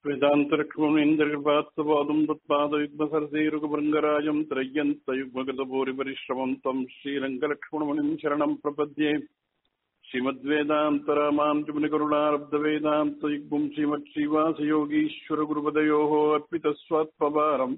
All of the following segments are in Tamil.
वेदान्तलक्ष्मणेन्द्रकृपात्तपादम् तत्पादयुग्मसरसेरुगभृङ्गराजम् त्रय्यन्तयुग्मकृतभूरिपरिश्रमम् तम् श्रीरङ्गलक्ष्मणमणिम् शरणम् प्रपद्ये श्रीमद्वेदान्तरामाञ्चमुनिकरुणारब्धवेदान्तयुग्मम् श्रीमच्छ्रीवासयोगीश्वरगुरुपदयोः अर्पितस्वात्पवारम्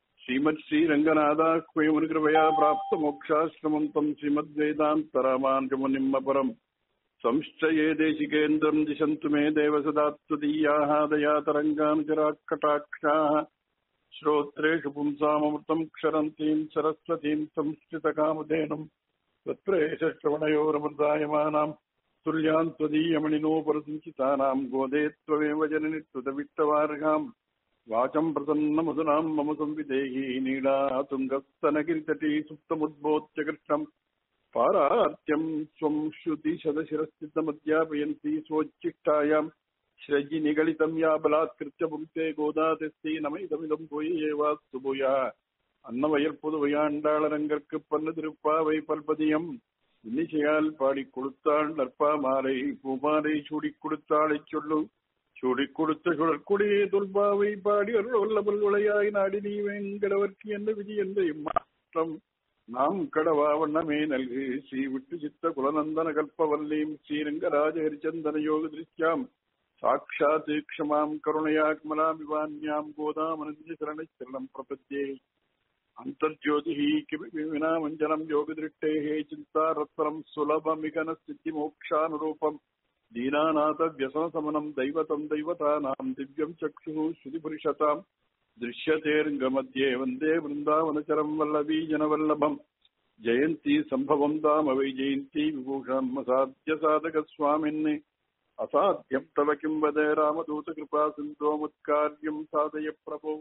श्रीमच्छ्रीरङ्गनाथाह्वयमुनिकृपया प्राप्तमोक्षाश्रमम् तम् श्रीमद्वेदान्तरामाञ्चमुनिम् अपरम् संश्चये देशिकेन्द्रम् दिशन्तु मे देव सदा त्वदीयाः दयातरङ्गानुचराकटाक्षाः श्रोत्रेषु पुंसामृतम् क्षरन्तीम् सरस्वतीम् संस्कृतकामधेनुम् तत्प्रेषश्रवणयोरमृदायमानाम् तुल्यान् त्वदीयमणिनोपरसञ्चितानाम् गोदे त्वमेव जननि त्वदवित्तवार्हाम् वाचम् प्रसन्नमधुनाम् मम संविदेही नीडा तुङ्गस्तनगिरितटी सुप्तमुद्बोध्य कृष्णम् पारार्त्यम् स्वम् श्रुतिशतशिरस्थितमध्यापयन्ती स्वोच्चिष्टायाम् श्रयि निगलितम् या बलात्कृत्य पुङ्क्ते गोदातस्ति नमैदमिदम् போய் ஏவாஸ்து போயா அன்னவயல் புதுவையாண்டாளரங்கற்கு பல்லு திருப்பாவை பல்பதியம் இன்னிசையால் பாடி கொடுத்தாள் நற்பா மாலை பூமாலை சூடிக் கொடுத்தாளைச் சொல்லு சூடிக் கொடுத்த சுழற்குடியே தொல்பாவை பாடி அருள் வல்லபல் உளையாய் நாடி நீ வெங்கடவர்க்கு என்ற விதி என்ற இம்மாற்றம் நாம் கடவா வண்ணமே நல்கு ஸ்ரீ விட்டு சித்த குலநந்தன கல்பவல்லீம் ஸ்ரீரங்க ராஜஹரிச்சந்தன யோக திருஷ்யாம் சாட்சாத் க்ஷமாம் கருணையாக்மலாம் விவான்யாம் கோதாமனஞ்ச சரண சரணம் பிரபத்யே அந்தர்ஜோதிः किमपि विना मञ्जनम् योगदृष्टेः चिन्तारत्परम् सुलभमिगन स्थितिमोक्षानुरूपम् दीनानाथव्यसनसमनम् दैवतम् दैवतानाम् दिव्यम् चक्षुः श्रुतिपुरुषताम् दृश्यतेऽर्ङ्गमध्ये वन्दे वृन्दावनचरम् वल्लभी जनवल्लभम् जयन्ती सम्भवम् दाम वै जयन्ती विभूषणम् असाध्य साधकस्वामिन् असाध्यम् तव किम् वद रामदूतकृपा सिन्धोमुत्कार्यम् साधय प्रभो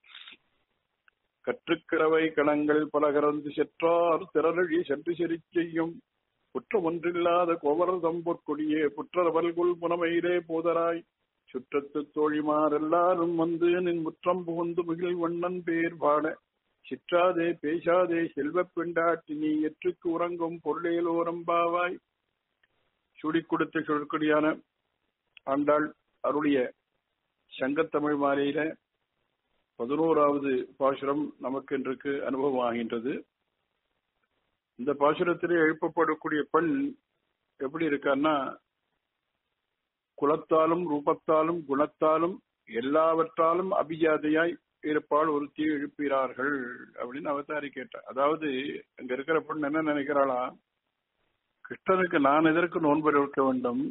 கற்றுக்கிறவை கணங்கள் பலகரந்து செற்றார் திரளழி சென்று செறிச் செய்யும் குற்றம் ஒன்றில்லாத கோவரதம் பொற்கொடியே புற்றரவல்குள் புனமையிலே போதராய் சுற்றத்து தோழிமார் எல்லாரும் வந்து நின் முற்றம் புகுந்து மிகில் வண்ணன் பேர் பாட சிற்றாதே பேசாதே செல்வப் பெண்டாட்டி நீ எற்றுக்கு உறங்கும் பொருளேலோரம்பாவாய் சுடிக் கொடுத்த சுழற்கொடியான ஆண்டாள் அருளிய சங்கத்தமிழ் மாலையில பதினோராவது பாசுரம் நமக்கு இன்றைக்கு அனுபவம் ஆகின்றது இந்த பாசுரத்திலே எழுப்பப்படக்கூடிய பெண் எப்படி இருக்கான்னா குலத்தாலும் ரூபத்தாலும் குணத்தாலும் எல்லாவற்றாலும் அபிஜாதையாய் இருப்பாள் ஒருத்தி எழுப்பிறார்கள் அப்படின்னு அவதாரி கேட்டார் அதாவது அங்க இருக்கிற பொண்ணு என்ன நினைக்கிறாளா கிருஷ்ணனுக்கு நான் எதற்கு நோன்பு வைக்க வேண்டும்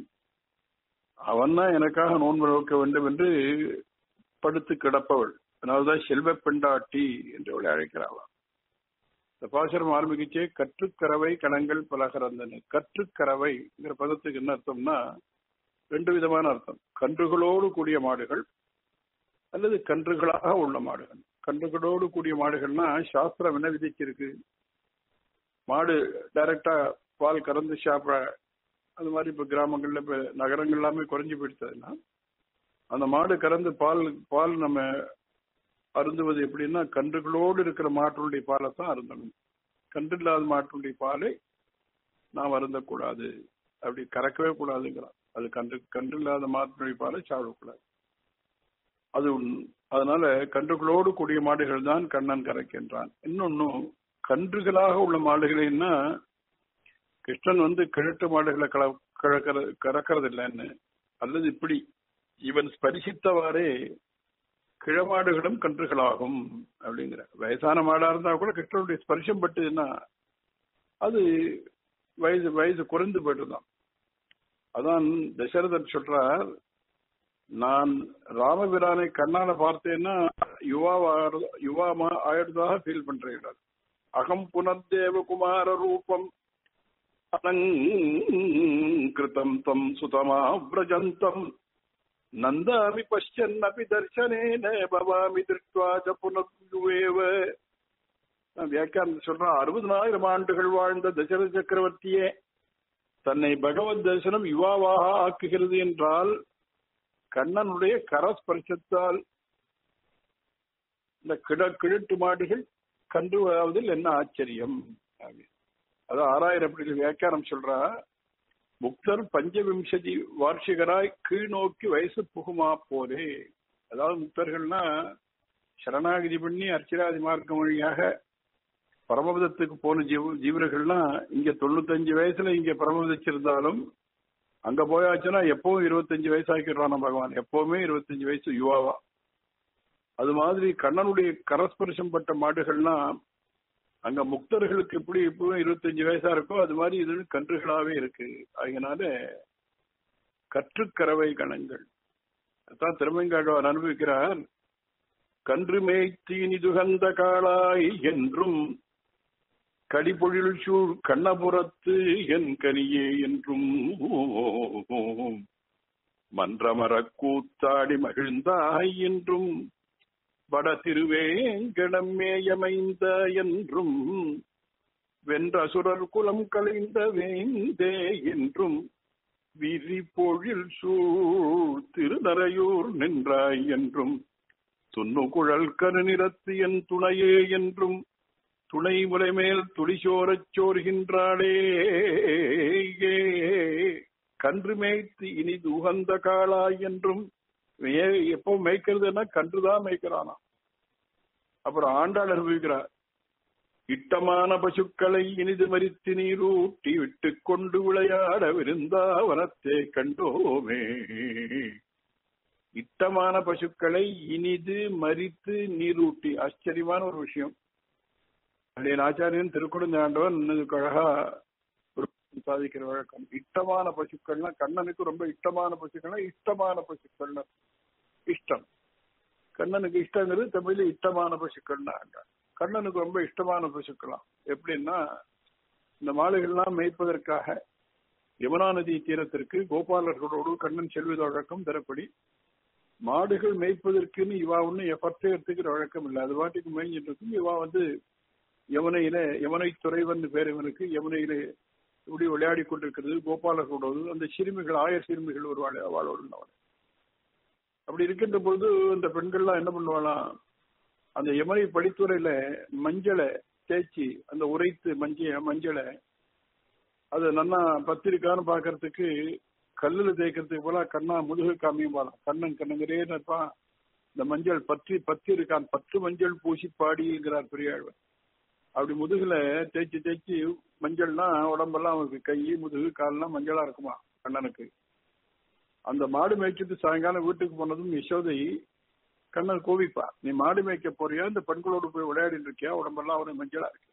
அவன் தான் எனக்காக நோன்பு வைக்க வேண்டும் என்று படுத்து கிடப்பவள் அதனால்தான் செல்வ பெண்டாட்டி என்று அவளை அழைக்கிறாளாம் இந்த பாசுரம் ஆரம்பிக்கச்சே கற்றுக்கறவை கணங்கள் பலகரந்தன கற்றுக்கறவைங்கிற பதத்துக்கு என்ன அர்த்தம்னா ரெண்டு விதமான அர்த்தம் கன்றுகளோடு கூடிய மாடுகள் அல்லது கன்றுகளாக உள்ள மாடுகள் கன்றுகளோடு கூடிய மாடுகள்னா சாஸ்திரம் என்ன விதிச்சிருக்கு மாடு டைரக்டா பால் கறந்து சாப்பிட அது மாதிரி இப்ப கிராமங்கள்ல இப்ப நகரங்கள் எல்லாமே குறைஞ்சு போயிடுச்சதுன்னா அந்த மாடு கறந்து பால் பால் நம்ம அருந்துவது எப்படின்னா கன்றுகளோடு இருக்கிற மாட்டுடைய பாலை தான் அருந்தணும் கன்று இல்லாத மாட்டுடைய பாலை நாம் அருந்தக்கூடாது அப்படி கறக்கவே கூடாதுங்கிறான் அது கன்று கன்று இல்லாத மாட்டுடைய பாலை சாப்பிடக்கூடாது அது அதனால கன்றுகளோடு கூடிய மாடுகள் தான் கண்ணன் கறக்கின்றான் இன்னொன்னும் கன்றுகளாக உள்ள மாடுகளைன்னா கிருஷ்ணன் வந்து கிழட்டு மாடுகளை கல கறக்கிறது கறக்கிறது இல்லைன்னு அல்லது இப்படி இவன் ஸ்பரிசித்தவாறே கிழமாடுகளும் கன்றுகளாகும் அப்படிங்கிற வயசான மாடா இருந்தா கூட கிருஷ்ணனுடைய ஸ்பர்ஷம் பட்டுதுன்னா அது வயசு வயசு குறைந்து போயிட்டுதான் அதான் தசரதன் சொல்றார் நான் ராமபிரானை கண்ணால பார்த்தேன்னா யுவாவா யுவாமா ஆயிடுதாக ஃபீல் பண்றேன் அகம் புனர்தேவ குமார ரூபம் அலங்கிருத்தம் தம் சுதமா விரஜந்தம் நந்தாமி பஷ்யன்னபி தர்சனேன பவாமி திருஷ்டுவாச்ச புனர்வேவ வியாக்கியானம் சொல்றான் அறுபதனாயிரம் ஆண்டுகள் வாழ்ந்த தசரத சக்கரவர்த்தியே தன்னை பகவத் தரிசனம் யுவாவாக ஆக்குகிறது என்றால் கண்ணனுடைய கரஸ்பர்சத்தால் இந்த கிட கிழட்டு மாடுகள் கன்றுவதில் என்ன ஆச்சரியம் அது ஆறாயிரம் வியாக்கியானம் சொல்றா முக்தர் பஞ்சவிம்சதி வார்ஷிகராய் கீழ் நோக்கி வயசு புகுமா போலே அதாவது முக்தர்கள்னா சரணாகதி பண்ணி அர்ச்சராதி மார்க்கம் வழியாக பரமபதத்துக்கு போன ஜீவ ஜீவர்கள்லாம் இங்க தொண்ணூத்தஞ்சு வயசுல இங்க பரமபதிச்சிருந்தாலும் அங்க போயாச்சுன்னா எப்பவும் இருபத்தஞ்சு வயசாக்கிடுறான் பகவான் எப்பவுமே இருபத்தஞ்சு வயசு யுவாவா அது மாதிரி கண்ணனுடைய கரஸ்பர்சம் பட்ட மாடுகள்லாம் அங்க முக்தர்களுக்கு எப்படி எப்பவும் இருபத்தஞ்சு வயசா இருக்கோ அது மாதிரி இது கன்றுகளாவே இருக்கு அதனால கற்றுக்கறவை கணங்கள் அதான் திருமங்காழ்வார் அனுபவிக்கிறார் கன்று மேய்த்தீனி துகந்த காளாய் என்றும் கடிபொழில் சூழ் கண்ணபுரத்து என் கனியே என்றும் மன்றமரக் கூத்தாடி மகிழ்ந்தாய் என்றும் வட திருவேங்கடம் மேயமைந்த என்றும் வென்ற சுரர் குலம் கலைந்த வேந்தே என்றும் விரி பொழில் சூழ் திருநரையூர் நின்றாய் என்றும் துண்ணு குழல் கருநிறத்து என் துணையே என்றும் துணை முறைமேல் துளிசோரச் சோர்கின்றாளே கன்று மேய்த்து இனி உகந்த காளாய் என்றும் எப்போ மேய்க்கிறதுன்னா கன்றுதான் மேய்க்கிறானா அப்புறம் ஆண்டாள் அனுபவிக்கிறார் இட்டமான பசுக்களை இனிது மறித்து நீரூட்டி விட்டு கொண்டு விளையாட விருந்தாவனத்தை கண்டோமே இட்டமான பசுக்களை இனிது மறித்து நீரூட்டி ஆச்சரியமான ஒரு விஷயம் அப்படியே ஆச்சாரியன் திருக்குடஞ்சாண்டவன் இதுக்கு அழகா சாதிக்கிற வழக்கம் இஷ்டமான பசுக்கள்னா கண்ணனுக்கு ரொம்ப இஷ்டமான பசுக்கள்னா இஷ்டமான பசுக்கள்னா இஷ்டம் கண்ணனுக்கு இஷ்டங்கிறது தமிழ்ல இஷ்டமான பசுக்கள்னா கண்ணனுக்கு ரொம்ப இஷ்டமான பசுக்கலாம் எப்படின்னா இந்த மாடுகள்லாம் மேய்ப்பதற்காக யமுனா நதி தீரத்திற்கு கோபாலர்களோடு கண்ணன் செல்வது வழக்கம் தரப்படி மாடுகள் மேய்ப்பதற்குன்னு இவா ஒன்னும் எஃபர்ட்டே எடுத்துக்கிற வழக்கம் இல்லை அது வாட்டுக்கு மேய்ஞ்சிட்டு இருக்கும் இவா வந்து யமுனையில யமுனை துறைவன் பேர் இவனுக்கு யமுனையில இப்படி விளையாடி கொண்டிருக்கிறது கோபாலர்களோடு அந்த சிறுமிகள் ஆயர் சிறுமிகள் ஒரு அவளோடு அவள் அப்படி இருக்கின்ற பொழுது இந்த பெண்கள்லாம் என்ன பண்ணுவாளாம் அந்த யமுனை படித்துறையில மஞ்சளை தேய்ச்சி அந்த உரைத்து மஞ்ச மஞ்சளை அது நல்லா பத்திருக்கான்னு பாக்குறதுக்கு கல்லுல தேய்க்கிறதுக்கு போல கண்ணா முதுகு காமியும் போலாம் கண்ணன் கண்ணுங்கிறே இருப்பான் இந்த மஞ்சள் பற்றி பத்தி இருக்கான் பத்து மஞ்சள் பூசி பாடிங்கிறார் பெரியாழ்வர் அப்படி முதுகுல தேய்ச்சி தேய்ச்சி மஞ்சள்னா உடம்பெல்லாம் அவனுக்கு கை முதுகு கால்லாம் மஞ்சளா இருக்குமா கண்ணனுக்கு அந்த மாடு மேய்ச்சிட்டு சாயங்காலம் வீட்டுக்கு போனதும் யசோதை கண்ணன் கோவிப்பா நீ மாடு மேய்க்க போறியா இந்த பெண்களோடு போய் விளையாடிட்டு இருக்கியா உடம்பெல்லாம் அவனுக்கு மஞ்சளா இருக்கு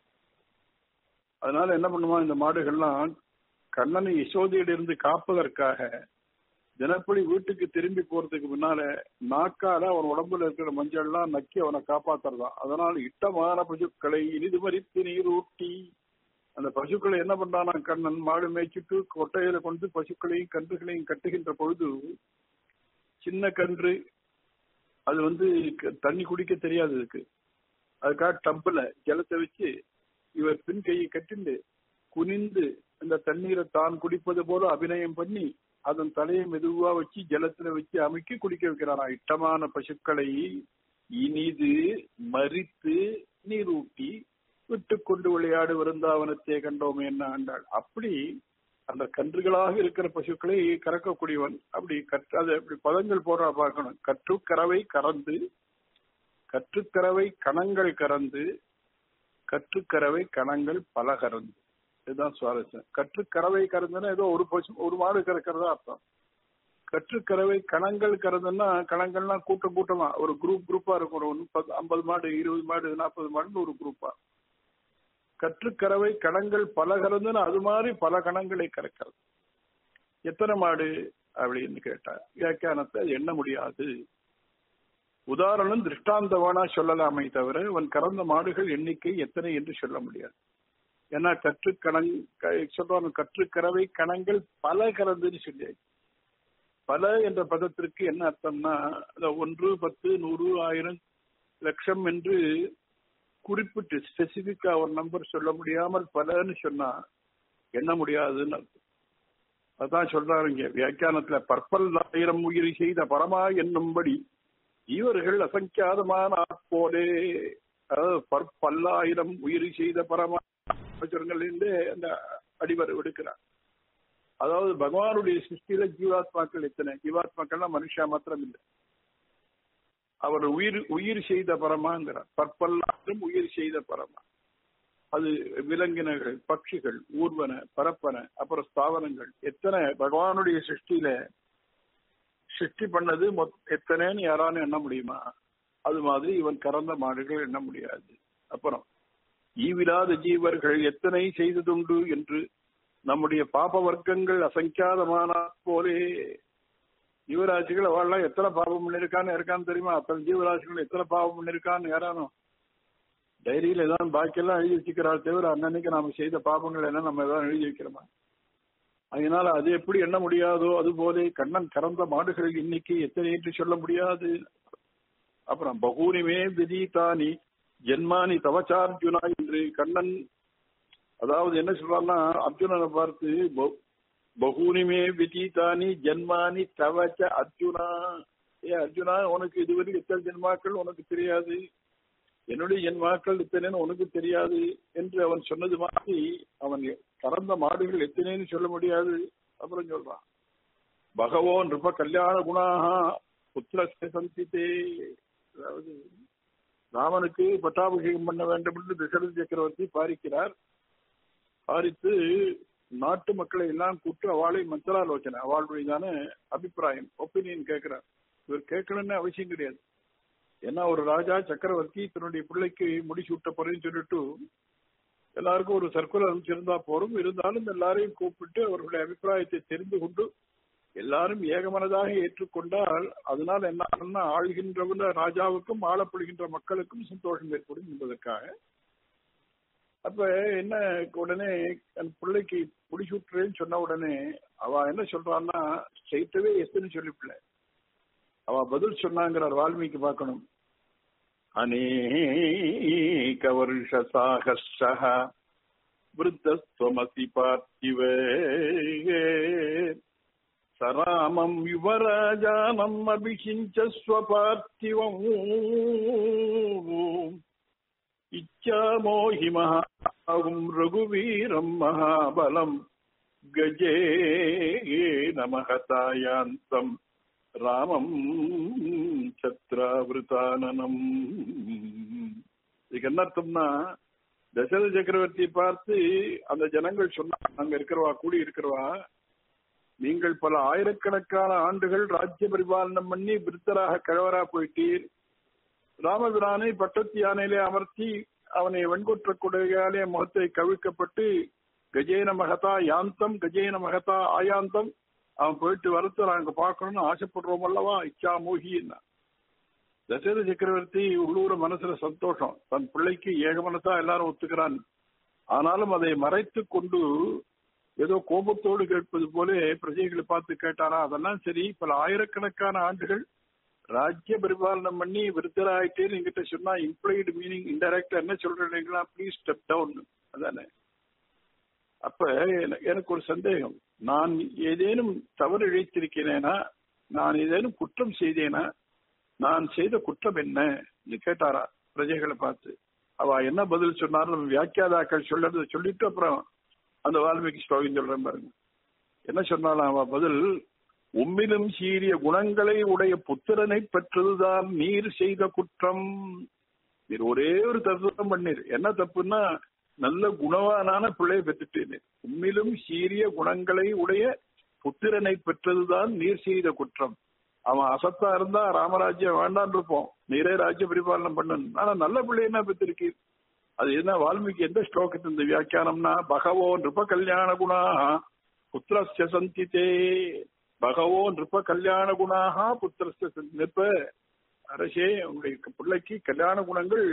அதனால என்ன பண்ணுவான் இந்த மாடுகள்லாம் கண்ணனை யசோதையிலிருந்து காப்பதற்காக தினப்படி வீட்டுக்கு திரும்பி போறதுக்கு முன்னால நாக்கால அவன் உடம்புல இருக்கிற மஞ்சள்லாம் நக்கி அவனை காப்பாத்துறதான் அதனால இட்டமான பசுக்களை இனிது மறித்து நீர் ஊட்டி அந்த பசுக்களை என்ன பண்றானா கண்ணன் மாடு மேய்ச்சிட்டு கொட்டையில கொண்டு பசுக்களையும் கன்றுகளையும் கட்டுகின்ற பொழுது சின்ன கன்று அது வந்து தண்ணி குடிக்க தெரியாது இதுக்கு அதுக்காக டப்புல ஜலத்தை வச்சு இவர் பின் கையை கட்டிண்டு குனிந்து அந்த தண்ணீரை தான் குடிப்பது போல அபிநயம் பண்ணி அதன் தலையை மெதுவா வச்சு ஜலத்துல வச்சு அமைக்கி குடிக்க வைக்கிறானா இட்டமான பசுக்களை இனிது மறித்து நீரூட்டி விட்டு கொண்டு விளையாடு விருந்தாவனத்தை கண்டோமே என்ன ஆண்டாள் அப்படி அந்த கன்றுகளாக இருக்கிற பசுக்களை கறக்கக்கூடியவன் அப்படி கற்று அது அப்படி பதங்கள் போடுறா பார்க்கணும் கற்றுக்கறவை கறந்து கற்றுக்கறவை கணங்கள் கறந்து கற்றுக்கறவை கணங்கள் பல கறந்து இதுதான் சுவாரஸ்யம் கற்றுக்கறவை கறந்துன்னா ஏதோ ஒரு பசு ஒரு மாடு கறக்கிறதா அர்த்தம் கற்றுக்கறவை கணங்கள் கறந்துன்னா கணங்கள்னா கூட்டம் கூட்டமா ஒரு குரூப் குரூப்பா இருக்கும் ஒரு முப்பது ஐம்பது மாடு இருபது மாடு நாற்பது மாடுன்னு ஒரு குரூப்பா கற்றுக்கறவை கணங்கள் பல கறந்துன்னு அது மாதிரி பல கணங்களை கறக்கிறது எத்தனை மாடு அப்படின்னு கேட்டா வியாக்கியானத்தை அது எண்ண முடியாது உதாரணம் திருஷ்டாந்தவானா சொல்லலாமே தவிர அவன் கறந்த மாடுகள் எண்ணிக்கை எத்தனை என்று சொல்ல முடியாது ஏன்னா கற்று கணங் சொல்றாங்க கற்றுக்கறவை கணங்கள் பல கறந்துன்னு சொல்லியாச்சு பல என்ற பதத்திற்கு என்ன அர்த்தம்னா ஒன்று பத்து நூறு ஆயிரம் லட்சம் என்று குறிப்பிட்டு ஸ்பெசிபிக்கா ஒரு நம்பர் சொல்ல முடியாமல் பலன்னு சொன்னா எண்ண முடியாதுன்னு அர்த்தம் அதான் சொல்றாரு இங்க வியாக்கியானத்துல பற்பல் ஆயிரம் உயிரி செய்த பரமா என்னும்படி இவர்கள் அசங்கியாதமான போலே அதாவது பற்பல்லாயிரம் உயிரி செய்த பரமா அந்த அடிவர் எடுக்கிறார் அதாவது பகவானுடைய சிருஷ்டியில ஜீவாத்மாக்கள் எத்தனை ஜீவாத்மாக்கள்னா மனுஷா மாத்திரம் இல்லை அவர் உயிர் உயிர் செய்த பரமாங்கிறார் பற்பல்லாரும் உயிர் செய்த பரமா அது விலங்கினங்கள் பட்சிகள் ஊர்வன பரப்பன அப்புறம் ஸ்தாவரங்கள் எத்தனை பகவானுடைய சிருஷ்டியில சிருஷ்டி பண்ணது எத்தனைன்னு யாராலும் எண்ண முடியுமா அது மாதிரி இவன் கறந்த மாடுகள் எண்ண முடியாது அப்புறம் ஈவிலாத ஜீவர்கள் எத்தனை செய்ததுண்டு என்று நம்முடைய பாப வர்க்கங்கள் அசங்கியாதமான போலே ஜீவராசிகள் அவள்லாம் எத்தனை பாவம் பண்ணிருக்கான்னு இருக்கான்னு தெரியுமா அத்தனை ஜீவராசிகள் எத்தனை பாவம் பண்ணிருக்கான்னு யாரானோ டைரியில ஏதாவது பாக்கியெல்லாம் எழுதி வச்சுக்கிறாள் தவிர அன்னன்னைக்கு நாம செய்த பாபங்கள் என்ன நம்ம ஏதாவது எழுதி வைக்கிறோமா அதனால அது எப்படி எண்ண முடியாதோ அது போல கண்ணன் கறந்த மாடுகள் இன்னைக்கு எத்தனை என்று சொல்ல முடியாது அப்புறம் பகூனிமே விதித்தானி ஜென்மானி தவச்சார்ஜுனா என்று கண்ணன் அதாவது என்ன சொல்றான்னா அர்ஜுனனை பார்த்து பகூனிமே விதித்தானி ஜென்மானி தவச்ச அர்ஜுனா ஏ அர்ஜுனா உனக்கு இதுவரைக்கும் எத்தனை ஜென்மாக்கள் உனக்கு தெரியாது என்னுடைய ஜென்மாக்கள் இத்தனைன்னு உனக்கு தெரியாது என்று அவன் சொன்னது மாதிரி அவன் கறந்த மாடுகள் எத்தனைன்னு சொல்ல முடியாது அப்புறம் சொல்றான் பகவோ நிருப கல்யாண குணாக புத்திர சந்தித்தே அதாவது ராமனுக்கு பட்டாபிஷேகம் பண்ண வேண்டும் என்று தசரத சக்கரவர்த்தி பாரிக்கிறார் பாரித்து நாட்டு மக்களை எல்லாம் கூட்டு அவளை மந்திராலோசனை அவளுடையதான அபிப்பிராயம் ஒப்பீனியன் கேட்கிறார் இவர் கேட்கணும்னு அவசியம் கிடையாது ஏன்னா ஒரு ராஜா சக்கரவர்த்தி தன்னுடைய பிள்ளைக்கு முடிசூட்ட போறேன்னு சொல்லிட்டு எல்லாருக்கும் ஒரு சர்க்குலர் அனுப்பிச்சிருந்தா போறோம் இருந்தாலும் எல்லாரையும் கூப்பிட்டு அவர்களுடைய அபிப்பிராயத்தை தெரிந்து கொண்டு எல்லாரும் ஏகமனதாக ஏற்றுக்கொண்டால் அதனால் என்ன ஆகும்னா ஆள்கின்றவன ராஜாவுக்கும் ஆளப்படுகின்ற மக்களுக்கும் சந்தோஷம் ஏற்படும் என்பதற்காக அப்ப என்ன உடனே என் பிள்ளைக்கு முடிசூட்டுறேன்னு சொன்ன உடனே அவ என்ன சொல்றான்னா ஸ்ட்ரெயிட்டவே எஸ்ன்னு சொல்லிவிடல அவ பதில் சொன்னாங்கிறார் வால்மீகி பார்க்கணும் அநேக வருஷ சாகச விருத்தஸ்வமசி பார்த்திவ சராமம் யுவராஜானம் அபிஷிஞ்சஸ்வபார்த்திவம் இச்சாமோஹி மகாவும் ரகுவீரம் மகாபலம் கஜே நமகதாயாந்தம் ராமம் சத்ராவிருத்தானனம் இதுக்கு என்ன அர்த்தம்னா தசரத சக்கரவர்த்தி பார்த்து அந்த ஜனங்கள் சொன்னாங்க அங்க இருக்கிறவா கூடி இருக்கிறவா நீங்கள் பல ஆயிரக்கணக்கான ஆண்டுகள் ராஜ்ய பரிபாலனம் பண்ணி விருத்தராக கழவரா போயிட்டீர் ராமபிரானை பட்டத்து யானையிலே அமர்த்தி அவனை வெண்கொற்ற குடையாலே முகத்தை கவிழ்க்கப்பட்டு கஜேன மகதா யாந்தம் கஜேன மகதா ஆயாந்தம் அவன் போயிட்டு வரத்த நாங்க பார்க்கணும்னு ஆசைப்படுறோம் அல்லவா இச்சா மோகின்னா தசரத சக்கரவர்த்தி உள்ளூர மனசுல சந்தோஷம் தன் பிள்ளைக்கு ஏக மனசா எல்லாரும் ஒத்துக்கிறான் ஆனாலும் அதை மறைத்து கொண்டு ஏதோ கோபத்தோடு கேட்பது போல பிரஜைகளை பார்த்து கேட்டாரா அதெல்லாம் சரி பல ஆயிரக்கணக்கான ஆண்டுகள் ராஜ்ய பரிபாலனம் பண்ணி விருத்தராயிட்டேன்னு என்கிட்ட சொன்னா இம்ப்ளாய்டு மீனிங் இன்டெரக்டா என்ன சொல்றீங்களா ப்ளீஸ் ஸ்டெப் டவுன் அதானே அப்ப எனக்கு ஒரு சந்தேகம் நான் ஏதேனும் தவறு இழைத்திருக்கிறேனா நான் ஏதேனும் குற்றம் செய்தேனா நான் செய்த குற்றம் என்ன கேட்டாரா பிரஜைகளை பார்த்து அவ என்ன பதில் சொன்னாலும் வியாக்கியாதாக்கள் சொல்றத சொல்லிட்டு அப்புறம் அந்த வால்மீகி ஸ்லோகம் சொல்றேன் பாருங்க என்ன சொன்னாலும் அவ பதில் உம்மிலும் சீரிய குணங்களை உடைய புத்திரனை பெற்றதுதான் நீர் செய்த குற்றம் நீர் ஒரே ஒரு தத்துவம் பண்ணீர் என்ன தப்புன்னா நல்ல குணவானான பிள்ளை பெற்றுட்டேன் உம்மிலும் சீரிய குணங்களை உடைய புத்திரனை பெற்றதுதான் நீர் செய்த குற்றம் அவன் அசத்தா இருந்தா ராமராஜ்யம் வேண்டான் இருப்போம் நீரே ராஜ்ய பரிபாலனம் பண்ணு ஆனா நல்ல பிள்ளை என்ன பெற்றிருக்கீர் அது என்ன வால்மீகி எந்த ஸ்லோகத்து இந்த வியாக்கியானம்னா பகவோ நிருப கல்யாண குணா புத்திரஸ்ய சந்தித்தே பகவோ நிருப கல்யாண குணாக புத்திரஸ்ய நிற்ப அரசே உங்களுடைய பிள்ளைக்கு கல்யாண குணங்கள்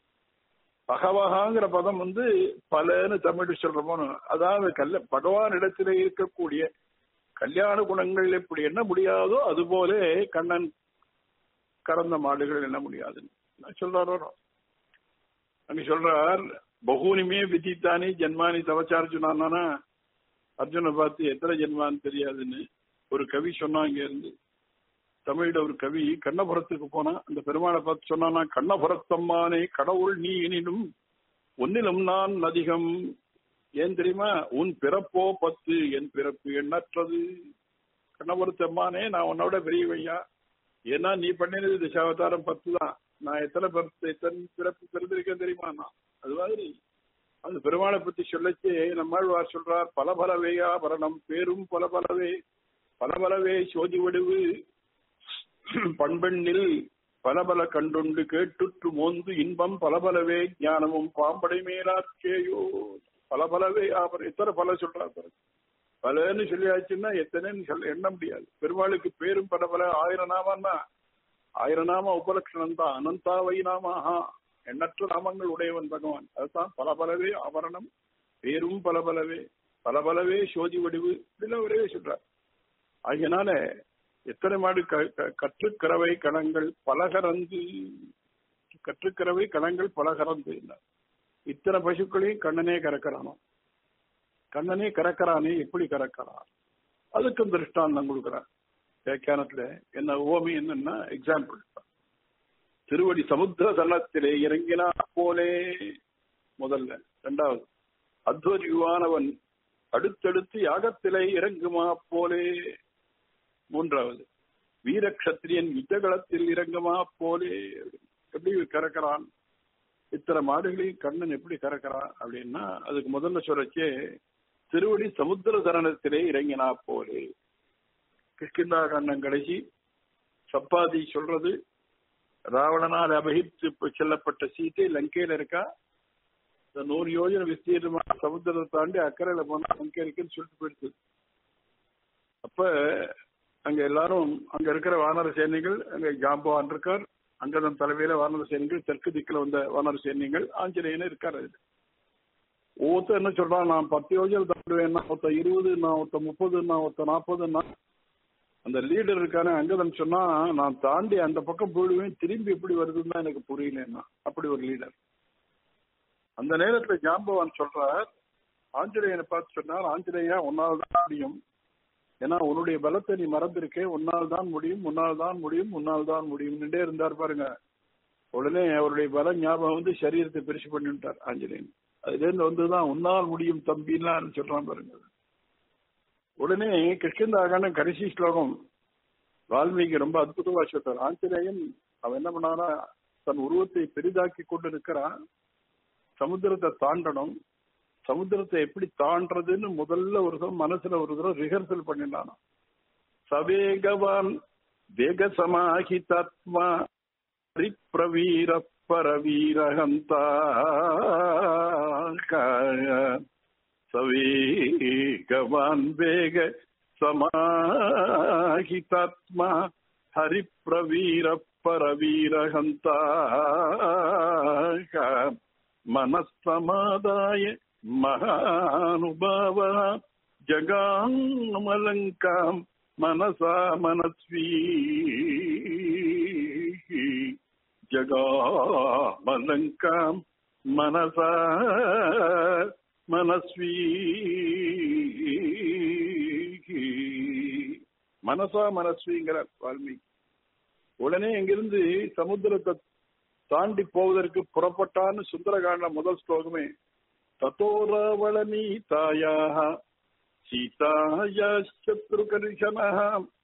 பகவகாங்கிற பதம் வந்து பலன்னு தமிழ் சொல்றோமோ அதாவது கல்ல பகவான் இடத்திலே இருக்கக்கூடிய கல்யாண குணங்கள் எப்படி என்ன முடியாதோ அதுபோல கண்ணன் கறந்த மாடுகள் என்ன முடியாதுன்னு சொல்றாரோ அங்க சொல்றார் பகூனிமே விதித்தானி ஜென்மானி தவச்சார்ஜுனானா அர்ஜுனை பார்த்து எத்தனை ஜென்மான்னு தெரியாதுன்னு ஒரு கவி சொன்னா இங்க இருந்து தமிழ்ல ஒரு கவி கண்ணபுரத்துக்கு போனா அந்த பெருமாளை பார்த்து சொன்னானா கண்ணபுரத்தம்மானே கடவுள் நீ எனினும் ஒன்னிலும் நான் அதிகம் ஏன் தெரியுமா உன் பிறப்போ பத்து என் பிறப்பு எண்ணற்றது கண்ணபுரத்தம்மானே நான் உன்னோட பெரியவையா ஏன்னா நீ பண்ணினது தசாவதாரம் பத்து தான் நான் எத்தனை பிறப்பு எத்தனை பிறப்பு பிறந்திருக்கேன் தெரியுமா நான் அது மாதிரி அந்த பெருமாளை பத்தி சொல்லச்சு நம்மாழ்வார் சொல்றார் பல பலவே ஆபரணம் பேரும் பல பலவே பல பலவே சோதி வடிவு பண்பெண்ணில் பல பல கண்டுண்டு கேட்டுற்று மோந்து இன்பம் பல பலவே ஞானமும் பாம்படை மேலாக்கேயோ பல பலவே ஆபரணம் எத்தனை பல சொல்றார் பாருங்க பலன்னு சொல்லியாச்சுன்னா எத்தனைன்னு சொல்ல எண்ண முடியாது பெருமாளுக்கு பேரும் பல பல ஆயிரம் நாமன்னா ஆயிரம் நாம உபலட்சணம் தான் அனந்தா வை நாமாஹா எண்ணற்ற நாமங்கள் உடையவன் பகவான் அதுதான் பல பலவே ஆவரணம் பேரும் பல பலவே பல பலவே சோதி வடிவு இதெல்லாம் ஒரே சொல்றார் ஆகையினால எத்தனை மாடு கற்றுக்கறவை கணங்கள் பலகரந்து கற்றுக்கறவை கணங்கள் பலகரந்து இத்தனை பசுக்களையும் கண்ணனே கறக்கிறானோ கண்ணனே கறக்கிறானே எப்படி கறக்கிறான் அதுக்கும் திருஷ்டாந்தம் கொடுக்கிறார் வியாக்கியானத்துல என்ன ஓமி என்னன்னா எக்ஸாம்பிள் திருவடி சமுத்திர தள்ளத்திலே இறங்கினா போலே முதல்ல இரண்டாவது அத்வரியுவானவன் அடுத்தடுத்து யாகத்திலே இறங்குமா போலே மூன்றாவது வீரக்ஷத்திரியன் யுத்தகலத்தில் இறங்குமா போலே எப்படி கறக்கிறான் இத்தனை மாடுகளையும் கண்ணன் எப்படி கறக்கிறான் அப்படின்னா அதுக்கு முதல்ல சொல்லச்சே திருவடி சமுத்திர தரணத்திலே இறங்கினா போலே கிஷ்கிந்தா கண்ணன் கடைசி சப்பாதி சொல்றது ராவணனால் அபகித்து செல்லப்பட்ட சீத்தை லங்கையில இருக்கா இந்த நூறு யோஜனை விஸ்தீர்ணமா சமுத்திரத்தை தாண்டி அக்கறையில போனா லங்கை இருக்குன்னு சொல்லிட்டு போயிடுச்சு அப்ப அங்க எல்லாரும் அங்க இருக்கிற வானர சேனைகள் அங்க ஜாம்பவான் இருக்கார் அங்கதன் தலைமையில வானர சேனைகள் தெற்கு திக்கில் வந்த வானர சேனைகள் ஆஞ்சநேயன் இருக்காரு அதுல ஒவ்வொருத்தர் என்ன சொல்றான் நான் பத்து யோஜனை தாண்டுவேன் ஒருத்த இருபது நான் ஒருத்த முப்பது நான் ஒருத்த நாற்பதுன்னா அந்த லீடர் இருக்கானே அங்கதன் சொன்னா நான் தாண்டி அந்த பக்கம் போயிடுவேன் திரும்பி எப்படி வருதுன்னு தான் எனக்கு புரியலன்னா அப்படி ஒரு லீடர் அந்த நேரத்துல ஜாம்பவான் சொல்றார் ஆஞ்சநேயனை பார்த்து சொன்னார் ஆஞ்சநேயா உன்னால் தான் முடியும் ஏன்னா உன்னுடைய பலத்தை நீ மறந்திருக்கே உன்னால் தான் முடியும் உன்னால் தான் முடியும் உன்னால் தான் முடியும் இருந்தார் பாருங்க உடனே அவருடைய பல ஞாபகம் வந்து சரீரத்தை பெருசு பண்ணிட்டார் ஆஞ்சநேயன் அதுல இருந்து வந்துதான் உன்னால் முடியும் தம்பின்லாம் சொல்றான் பாருங்க உடனே கிருஷ்ணந்தாகான கடைசி ஸ்லோகம் வால்மீகி ரொம்ப அற்புதமா சொல்றார் ஆஞ்சநேயன் அவன் என்ன பண்ணாரா தன் உருவத்தை பெரிதாக்கி கொண்டு இருக்கிறான் சமுத்திரத்தை தாண்டணும் சமுத்திரத்தை எப்படி தாண்டதுன்னு முதல்ல ஒரு தடவை மனசுல ஒரு தடவை ரிஹர்சல் பண்ணினானா சவேகவான் வேக சமாஹிதாத்மா பிரவீர பரவீரகந்தா சவேகவான் வேக சமாஹிதாத்மா ஹரிப்ரவீர பரவீரகந்தா मनस्तमादाय महानुभावः जगामलङ्काम् मनसा मनस्वी जगामलङ्काम् मनसा मनस्वी மனசா மனஸ்விங்கிறார் வால்மீகி உடனே இங்கிருந்து சமுத்திரத்தை தாண்டி போவதற்கு புறப்பட்டான்னு சுந்தரகாண்ட முதல் ஸ்லோகமே தத்தோராவள நீதாயாக சீதாயத்ருகரிசனः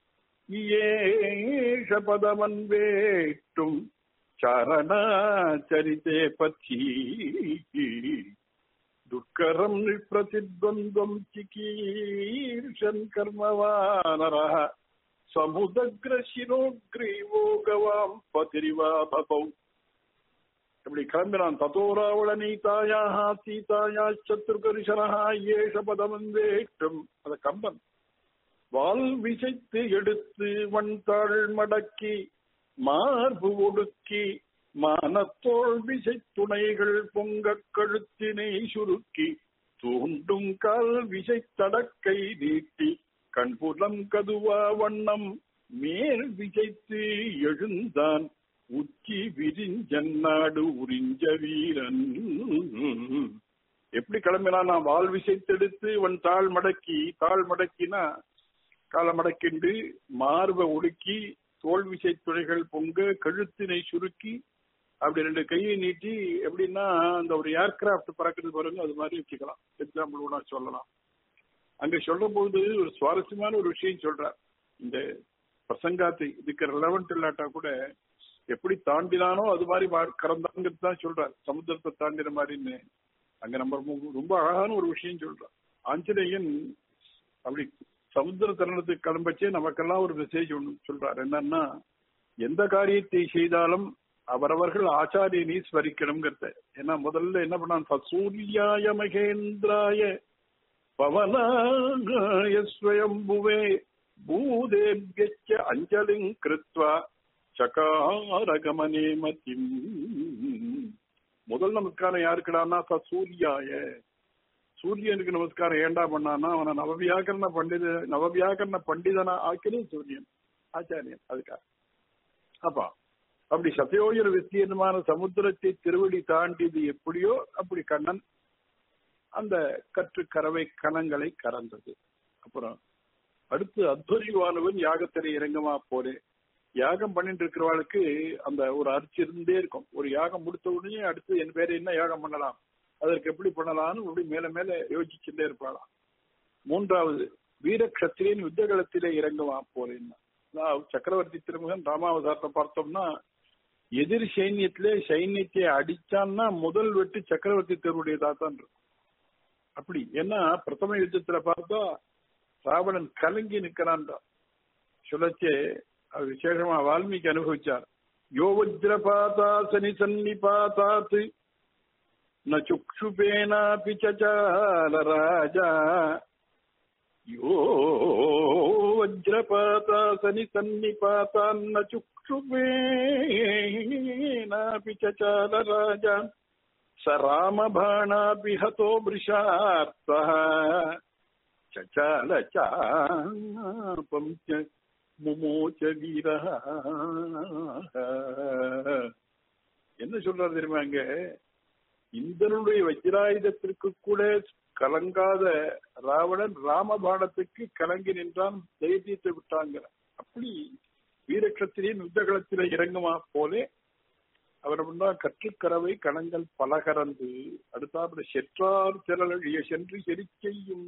ஏஷ பதமன்வேட்டும் சரணாச்சரித்தே பத்தி துக்கரம் நிप्रतिद्वन्द्वम् चिकीर्षन् कर्मवानरः சமுதக்ரசிரோக்ரீவோ கவாம் பதிரிவா பபௌ இப்படி கிளம்பினான் தத்தோராவள நீதாயாக சீதாயா சத்ருகரிசனா ஏஷ பதமந்தேட்டும் அத கம்பன் வால் விசைத்து எடுத்து வண்தாள் மடக்கி மார்பு ஒடுக்கி மானத்தோள் விசை துணைகள் பொங்க கழுத்தினை சுருக்கி தூண்டும் கால் விசை தடக்கை நீட்டி கண்புலம் கதுவா வண்ணம் மேல் விசைத்து எழுந்தான் உச்சி விரிஞ்சன்னாடு உறிஞ்ச வீரன் எப்படி கிளம்பினா நான் வால் விசைத்தெடுத்து இவன் தாழ் மடக்கி தாழ் மடக்கினா கால மடக்கிண்டு மார்பை ஒடுக்கி தோல் விசை துறைகள் பொங்க கழுத்தினை சுருக்கி அப்படி ரெண்டு கையை நீட்டி எப்படின்னா அந்த ஒரு ஏர்கிராப்ட் பறக்கிறது பாருங்க அது மாதிரி வச்சுக்கலாம் எக்ஸாம்பிள் நான் சொல்லலாம் அங்க சொல்ற போது ஒரு சுவாரஸ்யமான ஒரு விஷயம் சொல்றார் இந்த பிரசங்காத்து இதுக்கு ரெலவெண்ட் இல்லாட்டா கூட எப்படி தாண்டினானோ அது மாதிரி கறந்தாங்கிறது தான் சொல்றார் சமுத்திரத்தை தாண்டின மாதிரின்னு அங்க நம்ம ரொம்ப அழகான ஒரு விஷயம் சொல்றார் ஆஞ்சநேயன் அப்படி சமுத்திர தருணத்துக்கு கிளம்பச்சே நமக்கெல்லாம் ஒரு மெசேஜ் ஒன்று சொல்றார் என்னன்னா எந்த காரியத்தை செய்தாலும் அவரவர்கள் ஆச்சாரியனை ஸ்மரிக்கணுங்கிறத ஏன்னா முதல்ல என்ன பண்ணான் சூர்யாய மகேந்திராய பவனாய ஸ்வயம்புவே பூதேபியச்ச அஞ்சலிங் கிருத்வா சகாரகமனே மதிம் முதல் நமஸ்காரம் யாருக்குடான்னா சூர்யாய சூரியனுக்கு நமஸ்காரம் ஏண்டா பண்ணான்னா அவனை நவவியாக்கரண பண்டித நவவியாக்கரண பண்டிதனா ஆக்கினது சூரியன் ஆச்சாரியன் அதுக்காக அப்பா அப்படி சதயோஜர விஸ்தீர்ணமான சமுத்திரத்தை திருவடி தாண்டியது எப்படியோ அப்படி கண்ணன் அந்த கற்று கறவை கணங்களை கறந்தது அப்புறம் அடுத்து அத்வரிவானவன் யாகத்திலே இறங்கமா போறே யாகம் பண்ணிட்டு இருக்கிறவாளுக்கு அந்த ஒரு அரிசி இருந்தே இருக்கும் ஒரு யாகம் முடித்த உடனே அடுத்து என் பேரை என்ன யாகம் பண்ணலாம் அதற்கு எப்படி பண்ணலாம்னு அப்படி மேல மேல யோசிச்சுட்டே இருப்பாளாம் மூன்றாவது வீர கத்திரியின் யுத்தகலத்திலே இறங்குவா போறேன்னா சக்கரவர்த்தி திருமகன் ராமாவதாரத்தை பார்த்தோம்னா எதிர் சைன்யத்திலே சைன்யத்தை அடிச்சான்னா முதல் வெட்டு சக்கரவர்த்தி தேர்வுடையதா தான் இருக்கும் அப்படி ஏன்னா பிரதம யுத்தத்துல பார்த்தா ராவணன் கலங்கி நிக்கிறான்டா சொல்லச்சே அது விசேஷமா வால்மீகி அனுபவிச்சார் யோவஜ்ரபாதா சனி சன்னிபாத்தாத் ந சுக்ஷுபேனாபி சச்சால ராஜா யோ வஜ்ரபாதா சனி சன்னிபாத்தான்ன சுக்ஷுபேனாபி சச்சால ராஜா स रामबाणापि हतो वृषार्थः चचाल चापं च முமோச்ச வீரா என்ன சொல்றாரு தெரியுமா அங்க இந்திரனுடைய வஜ்ராயுதத்திற்கு கூட கலங்காத ராவணன் ராமபாணத்துக்கு கலங்கி நின்றான் தைரியத்தை விட்டாங்க அப்படி வீரக்ஷத்திரியின் யுத்தகலத்தில இறங்குமா போலே அவர் முன்னா கற்றுக்கறவை கணங்கள் பல கறந்து அடுத்தாப்புல செற்றார் திரளிய சென்று செறி செய்யும்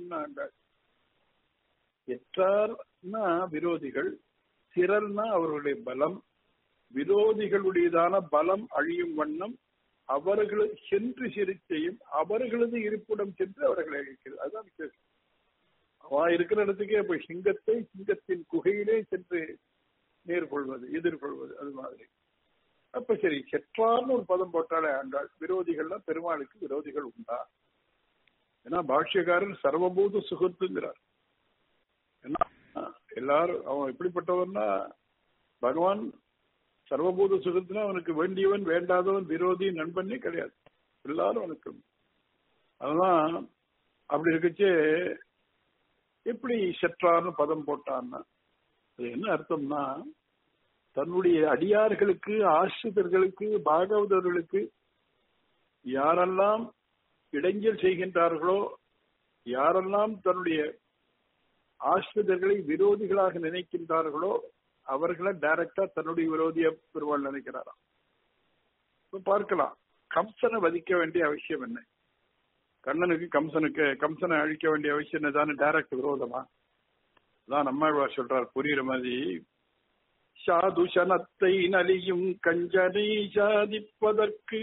எற்றார்னா விரோதிகள் திரள்னா அவர்களுடைய பலம் விரோதிகளுடையதான பலம் அழியும் வண்ணம் அவர்களை சென்று செறி செய்யும் அவர்களது இருப்பிடம் சென்று அவர்களை அழிக்கிறது அதுதான் விசேஷம் அவன் இருக்கிற இடத்துக்கே போய் சிங்கத்தை சிங்கத்தின் குகையிலே சென்று நேர்கொள்வது எதிர்கொள்வது அது மாதிரி அப்ப சரி செற்றார்னு ஒரு பதம் போட்டாலே ஆண்டாள் விரோதிகள்னா பெருமாளுக்கு விரோதிகள் உண்டா ஏன்னா பாஷ்யக்காரர் சர்வபூத சுகத்துங்கிறார் ஏன்னா எல்லாரும் அவன் எப்படிப்பட்டவன்னா பகவான் சர்வபூத சுகத்துல அவனுக்கு வேண்டியவன் வேண்டாதவன் விரோதி நண்பனே கிடையாது எல்லாரும் அவனுக்கு அதுதான் அப்படி இருக்கச்சு எப்படி செற்றார்னு பதம் போட்டான்னா அது என்ன அர்த்தம்னா தன்னுடைய அடியார்களுக்கு ஆசிரியர்களுக்கு பாகவதர்களுக்கு யாரெல்லாம் இடைஞ்சல் செய்கின்றார்களோ யாரெல்லாம் தன்னுடைய ஆசிரியர்களை விரோதிகளாக நினைக்கின்றார்களோ அவர்களை டைரக்டா தன்னுடைய விரோதிய பெருமாள் நினைக்கிறாராம் பார்க்கலாம் கம்சனை வதிக்க வேண்டிய அவசியம் என்ன கண்ணனுக்கு கம்சனுக்கு கம்சனை அழிக்க வேண்டிய அவசியம் என்னதானே டைரக்ட் விரோதமா அதான் நம்மாழ்வார் சொல்றார் புரியுற மாதிரி சாதுஷனத்தை நலியும் கஞ்சனை சாதிப்பதற்கு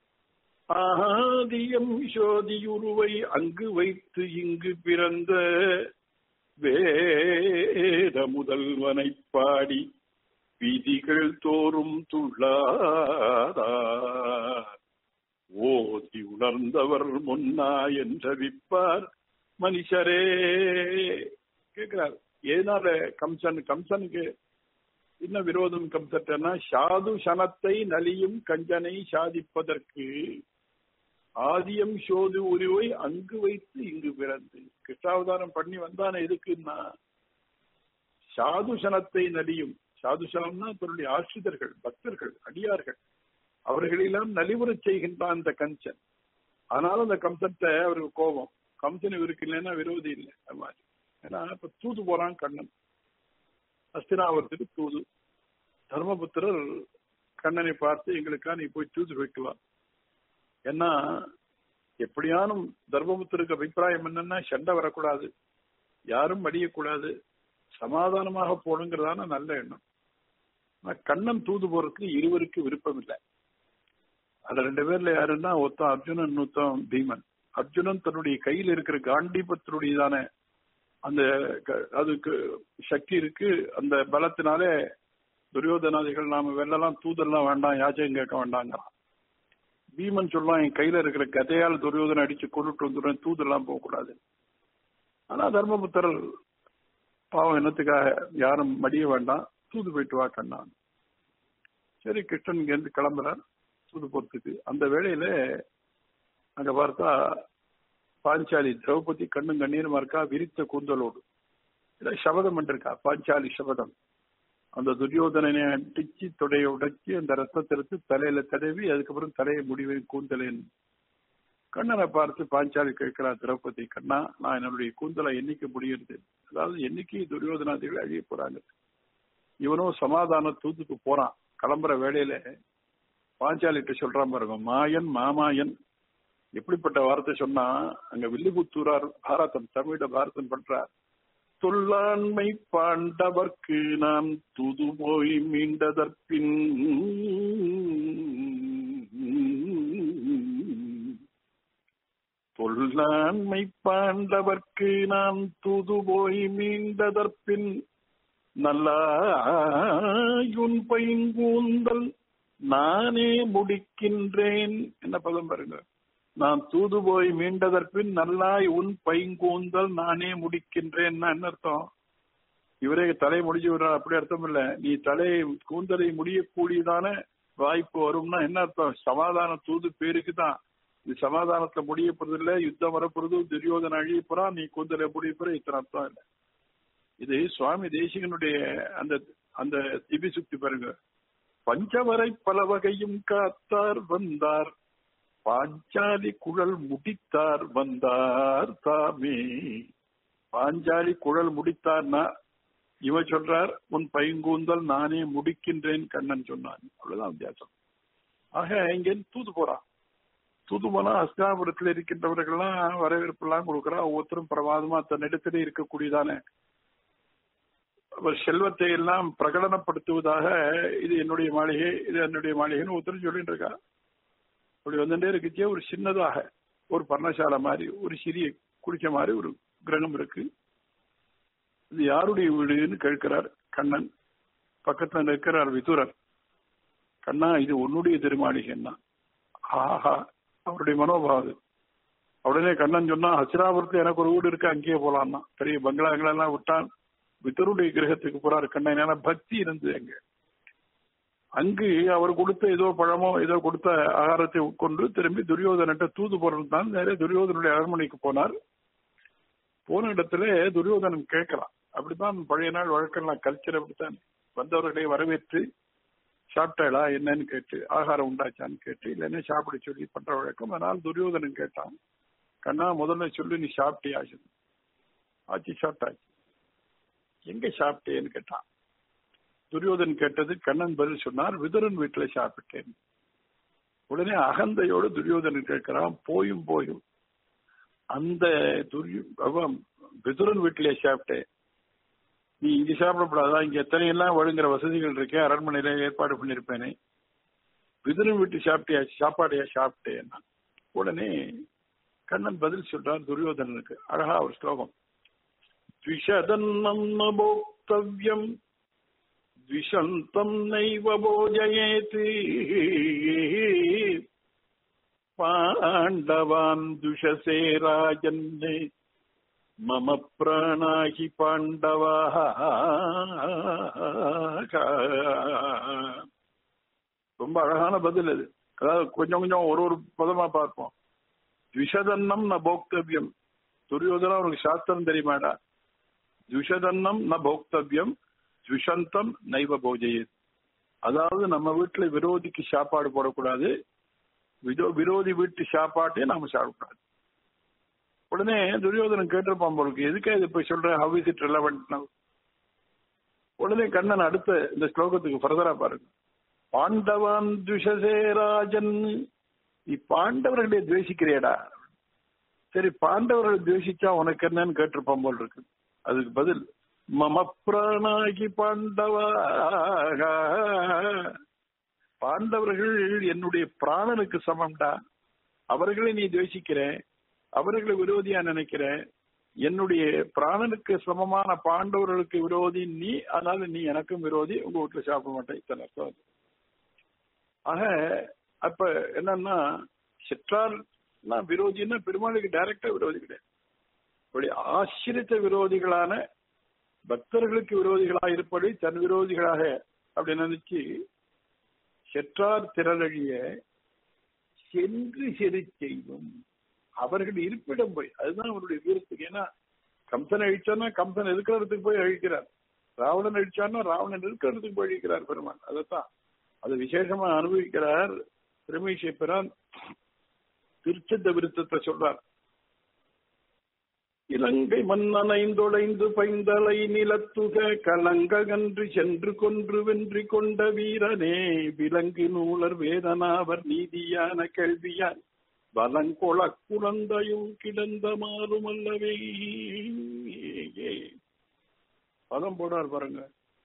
ஆதியம் சோதியுருவை அங்கு வைத்து இங்கு பிறந்த வேத முதல்வனை பாடி விதிகள் தோறும் துள்ளாரா ஓதி உணர்ந்தவர் முன்னா என்றவிப்பார் மனுஷரே கேட்கிறார் ஏனால கம்சன் கம்சனுக்கு என்ன விரோதம் கம்சட்டனா சாது சனத்தை நலியும் கஞ்சனை சாதிப்பதற்கு ஆதியம் சோது உருவை அங்கு வைத்து இங்கு பிறந்து கிருஷ்ணாவதாரம் பண்ணி வந்தான எதுக்குன்னா சாதுசனத்தை நலியும் சாதுசனம்னா தன்னுடைய ஆசிரியர்கள் பக்தர்கள் அடியார்கள் அவர்களெல்லாம் நலிவுறச் செய்கின்றான் அந்த கஞ்சன் ஆனாலும் அந்த கம்சத்தை அவருக்கு கோபம் கம்சன் இவருக்கு இல்லைன்னா விரோதி இல்லை அது மாதிரி ஏன்னா இப்ப தூது போறான் கண்ணன் அஸ்தினாவரத்துக்கு தூது தர்மபுத்திரர் கண்ணனை பார்த்து எங்களுக்கா நீ போய் தூது வைக்கலாம் ஏன்னா எப்படியானும் தர்மபுத்தருக்கு அபிப்பிராயம் என்னன்னா சண்டை வரக்கூடாது யாரும் அடியக்கூடாது சமாதானமாக போகணுங்கிறதான நல்ல எண்ணம் ஆனா கண்ணன் தூது போறதுக்கு இருவருக்கு விருப்பம் இல்லை அது ரெண்டு பேர்ல யாருன்னா ஒருத்தன் அர்ஜுனன் இன்னொருத்தன் பீமன் அர்ஜுனன் தன்னுடைய கையில் இருக்கிற காண்டீபத்தினுடையதான அந்த க- அதுக்கு சக்தி இருக்கு அந்த பலத்தினாலே துரியோதனாதிகள் நாம வெள்ளலாம் தூதெல்லாம் வேண்டாம் யாச்சகம் கேட்க வேண்டாங்கிறான் பீமன் சொல்லலாம் என் கையில இருக்கிற கதையால் துரியோதனை அடிச்சு கொண்டுட்டு வந்துடுறேன் தூதெல்லாம் போகக்கூடாது ஆனா தர்மபுத்திரர் பாவம் என்னத்துக்காக யாரும் மடிய வேண்டாம் தூது போயிட்டு வா கண்ணான் சரி கிருஷ்ணன் இங்க இருந்து கிளம்புறார் தூது போறதுக்கு அந்த வேளையில அங்க பார்த்தா பாஞ்சாலி திரௌபதி கண்ணும் கண்ணீருமா இருக்கா விரித்த கூந்தலோடு இல்ல சபதம் பண்ணிருக்கா பாஞ்சாலி சபதம் அந்த துரியோதனனை அடிச்சு தொடையை உடைச்சி அந்த ரத்தத்தை எடுத்து தலையில தடவி அதுக்கப்புறம் தலையை முடிவை கூந்தலேன் கண்ணனை பார்த்து பாஞ்சாலி கேட்கிறா திரௌபதி கண்ணா நான் என்னுடைய கூந்தலை என்னைக்கு முடியுது அதாவது என்னைக்கு துரியோதனாதிகள் அழிய போறாங்க இவனும் சமாதான தூத்துக்கு போறான் கிளம்புற வேலையில பாஞ்சாலிட்ட சொல்றான் பாருங்க மாயன் மாமாயன் எப்படிப்பட்ட வார்த்தை சொன்னா அங்க வில்லுபுத்தூரார் பாரதம் தமிழ பாரதம் பண்றார் தொல்லாண்மை பாண்டவர்க்கு நான் துது போய் மீண்டதற்பின் தொல்லாண்மை பாண்டவர்க்கு நான் தூது போய் மீண்டதற்பின் நல்லாயுன் பைங்கூந்தல் நானே முடிக்கின்றேன் என்ன பதம் பாருங்க நான் தூது போய் மீண்டதற்பின் நல்லாய் உன் பைங்கூந்தல் நானே முடிக்கின்றேன் என்ன அர்த்தம் இவரே தலை முடிஞ்சு விடுறா அப்படி அர்த்தம் இல்ல நீ தலை கூந்தலை முடியக்கூடியதான வாய்ப்பு வரும்னா என்ன அர்த்தம் சமாதான தூது பேருக்கு தான் இது சமாதானத்துல முடிய போறது இல்ல யுத்தம் வரப்போறது துரியோதன அழிய போறான் நீ கூந்தலை முடிய போற இத்தனை அர்த்தம் இல்ல இது சுவாமி தேசிகனுடைய அந்த அந்த திபி சுத்தி பாருங்க பஞ்சவரை பல வகையும் காத்தார் வந்தார் பாஞ்சாலி குழல் முடித்தார் வந்தார் தாமே பாஞ்சாலி குழல் முடித்தார்னா இவ சொல்றார் உன் பைங்கூந்தல் நானே முடிக்கின்றேன் கண்ணன் சொன்னான் அவ்வளவுதான் வித்தியாசம் ஆக இங்க தூது போறான் தூது போனா அஸ்தாபுரத்தில் இருக்கின்றவர்கள்லாம் வரவேற்பு எல்லாம் கொடுக்குறா ஒவ்வொருத்தரும் பிரமாதமா தன்னிடத்திலே இருக்கக்கூடியதான ஒரு செல்வத்தை எல்லாம் பிரகடனப்படுத்துவதாக இது என்னுடைய மாளிகை இது என்னுடைய மாளிகைன்னு ஒருத்தர் சொல்லிட்டு இருக்கா அப்படி வந்துட்டே இருக்குச்சே ஒரு சின்னதாக ஒரு பர்ணசாலை மாதிரி ஒரு சிறிய குடிச்ச மாதிரி ஒரு கிரகம் இருக்கு இது யாருடைய வீடுன்னு கேட்கிறார் கண்ணன் பக்கத்துல நிற்கிறார் விதுரர் கண்ணா இது உன்னுடைய திருமாளிகைன்னா ஆஹா அவருடைய மனோபாவம் உடனே கண்ணன் சொன்னா ஹசிராபுரத்துல எனக்கு ஒரு வீடு இருக்கு அங்கேயே போலான்னா பெரிய பங்களாங்களெல்லாம் விட்டான் வித்தருடைய கிரகத்துக்கு போறாரு கண்ணன் ஏன்னா பக்தி இருந்தது அங்க அங்கு அவர் கொடுத்த ஏதோ பழமோ ஏதோ கொடுத்த ஆகாரத்தை உட்கொண்டு திரும்பி துரியோதனிட்ட தூது போறது தான் நேரே துரியோதனுடைய அரண்மனைக்கு போனார் போன இடத்துல துரியோதனன் கேட்கலாம் அப்படித்தான் பழைய நாள் வழக்கெல்லாம் கல்ச்சர் அப்படித்தான் வந்தவர்களை வரவேற்று சாப்பிட்டாளா என்னன்னு கேட்டு ஆகாரம் உண்டாச்சான்னு கேட்டு இல்லைன்னா சாப்பிட சொல்லி பண்ற வழக்கம் அதனால் துரியோதனன் கேட்டான் கண்ணா முதல்ல சொல்லி நீ சாப்பிட்டியா ஆச்சு சாப்பிட்டாச்சு எங்க சாப்பிட்டேன்னு கேட்டான் துரியோதன் கேட்டது கண்ணன் பதில் சொன்னார் விதுரன் வீட்டுல சாப்பிட்டேன் உடனே அகந்தையோடு துரியோதனன் கேட்கிறான் போயும் போயும் அந்த துரியோ அவன் விதுரன் வீட்டிலே சாப்பிட்டேன் நீ இங்க சாப்பிடக்கூடாதா இங்க எத்தனை எல்லாம் ஒழுங்குற வசதிகள் இருக்கே அரண்மனையில ஏற்பாடு பண்ணிருப்பேனே விதுரன் வீட்டு சாப்பிட்டியா சாப்பாடையா சாப்பிட்டேன் உடனே கண்ணன் பதில் சொல்றார் துரியோதனனுக்கு அழகா ஒரு ஸ்லோகம் द्विषदन्नं न भोक्तव्यम् द्विषन्तम् नैव भोजयेति पाण्डवान् दुषसे राजन्ने मम प्राणा हि पाण्डवाः ரொம்ப அழகான பதில் அது அதாவது கொஞ்சம் கொஞ்சம் ஒரு ஒரு பதமா பார்ப்போம் விஷதன்னம் ந போக்தவ்யம் துரியோதனா உனக்கு சாஸ்திரம் தெரியுமாடா துஷதன்னம் ந போக்தவ்யம் துஷந்தம் நைவ போஜயத் அதாவது நம்ம வீட்டுல விரோதிக்கு சாப்பாடு போடக்கூடாது விதோ விரோதி வீட்டு சாப்பாட்டே நாம சாப்பிடக்கூடாது உடனே துரியோதனன் கேட்டிருப்பான் போலுக்கு எதுக்கே இது போய் சொல்றேன் ஹவ் இஸ் இட் ரெலவெண்ட் உடனே கண்ணன் அடுத்த இந்த ஸ்லோகத்துக்கு ஃபர்தரா பாருங்க பாண்டவான் துஷசே ராஜன் நீ பாண்டவர்களை துவேஷிக்கிறியடா சரி பாண்டவர்களை துவேஷிச்சா உனக்கு என்னன்னு கேட்டிருப்பான் போல் இருக்கு அதுக்கு பதில் மம பிராணாகி பாண்டவா பாண்டவர்கள் என்னுடைய பிராணனுக்கு சமம்டா அவர்களை நீ துவேஷிக்கிற அவர்களை விரோதியா நினைக்கிற என்னுடைய பிராணனுக்கு சமமான பாண்டவர்களுக்கு விரோதி நீ அதனால நீ எனக்கும் விரோதி உங்க வீட்டுல சாப்பிட மாட்டேன் இத்தனை அர்த்தம் அது. ஆக அப்ப என்னன்னா சிற்றால் விரோதின்னா பெருமாளுக்கு டைரக்டா விரோதி கிடையாது இப்படி ஆசிரித்த விரோதிகளான பக்தர்களுக்கு விரோதிகளாக இருப்பதை தன் விரோதிகளாக அப்படி நினைச்சு செற்றார் திரளழிய சென்று செறி செய்யும் அவர்கள் இருப்பிடம் போய் அதுதான் அவருடைய வீரத்துக்கு ஏன்னா கம்சன் அழிச்சான்னா கம்சன் இருக்கிற இடத்துக்கு போய் அழிக்கிறார் ராவணன் அழிச்சான்னா ராவணன் இருக்கிற இடத்துக்கு போய் அழிக்கிறார் பெருமான் அதைத்தான் அது விசேஷமா அனுபவிக்கிறார் பெருமைஷை பிறான் திருச்சந்த விருத்தத்தை சொல்றார் இலங்கை மன்னன் ஐந்தொடைந்து பைந்தலை நிலத்துக கலங்ககன்று சென்று கொன்று வென்றி கொண்ட வீரனே விலங்கு நூலர் வேதனாவர் நீதியான கேள்வியான் வலங்கொள குழந்தையும் கிடந்த மாறும் அல்லவே பதம் போடார் பாருங்க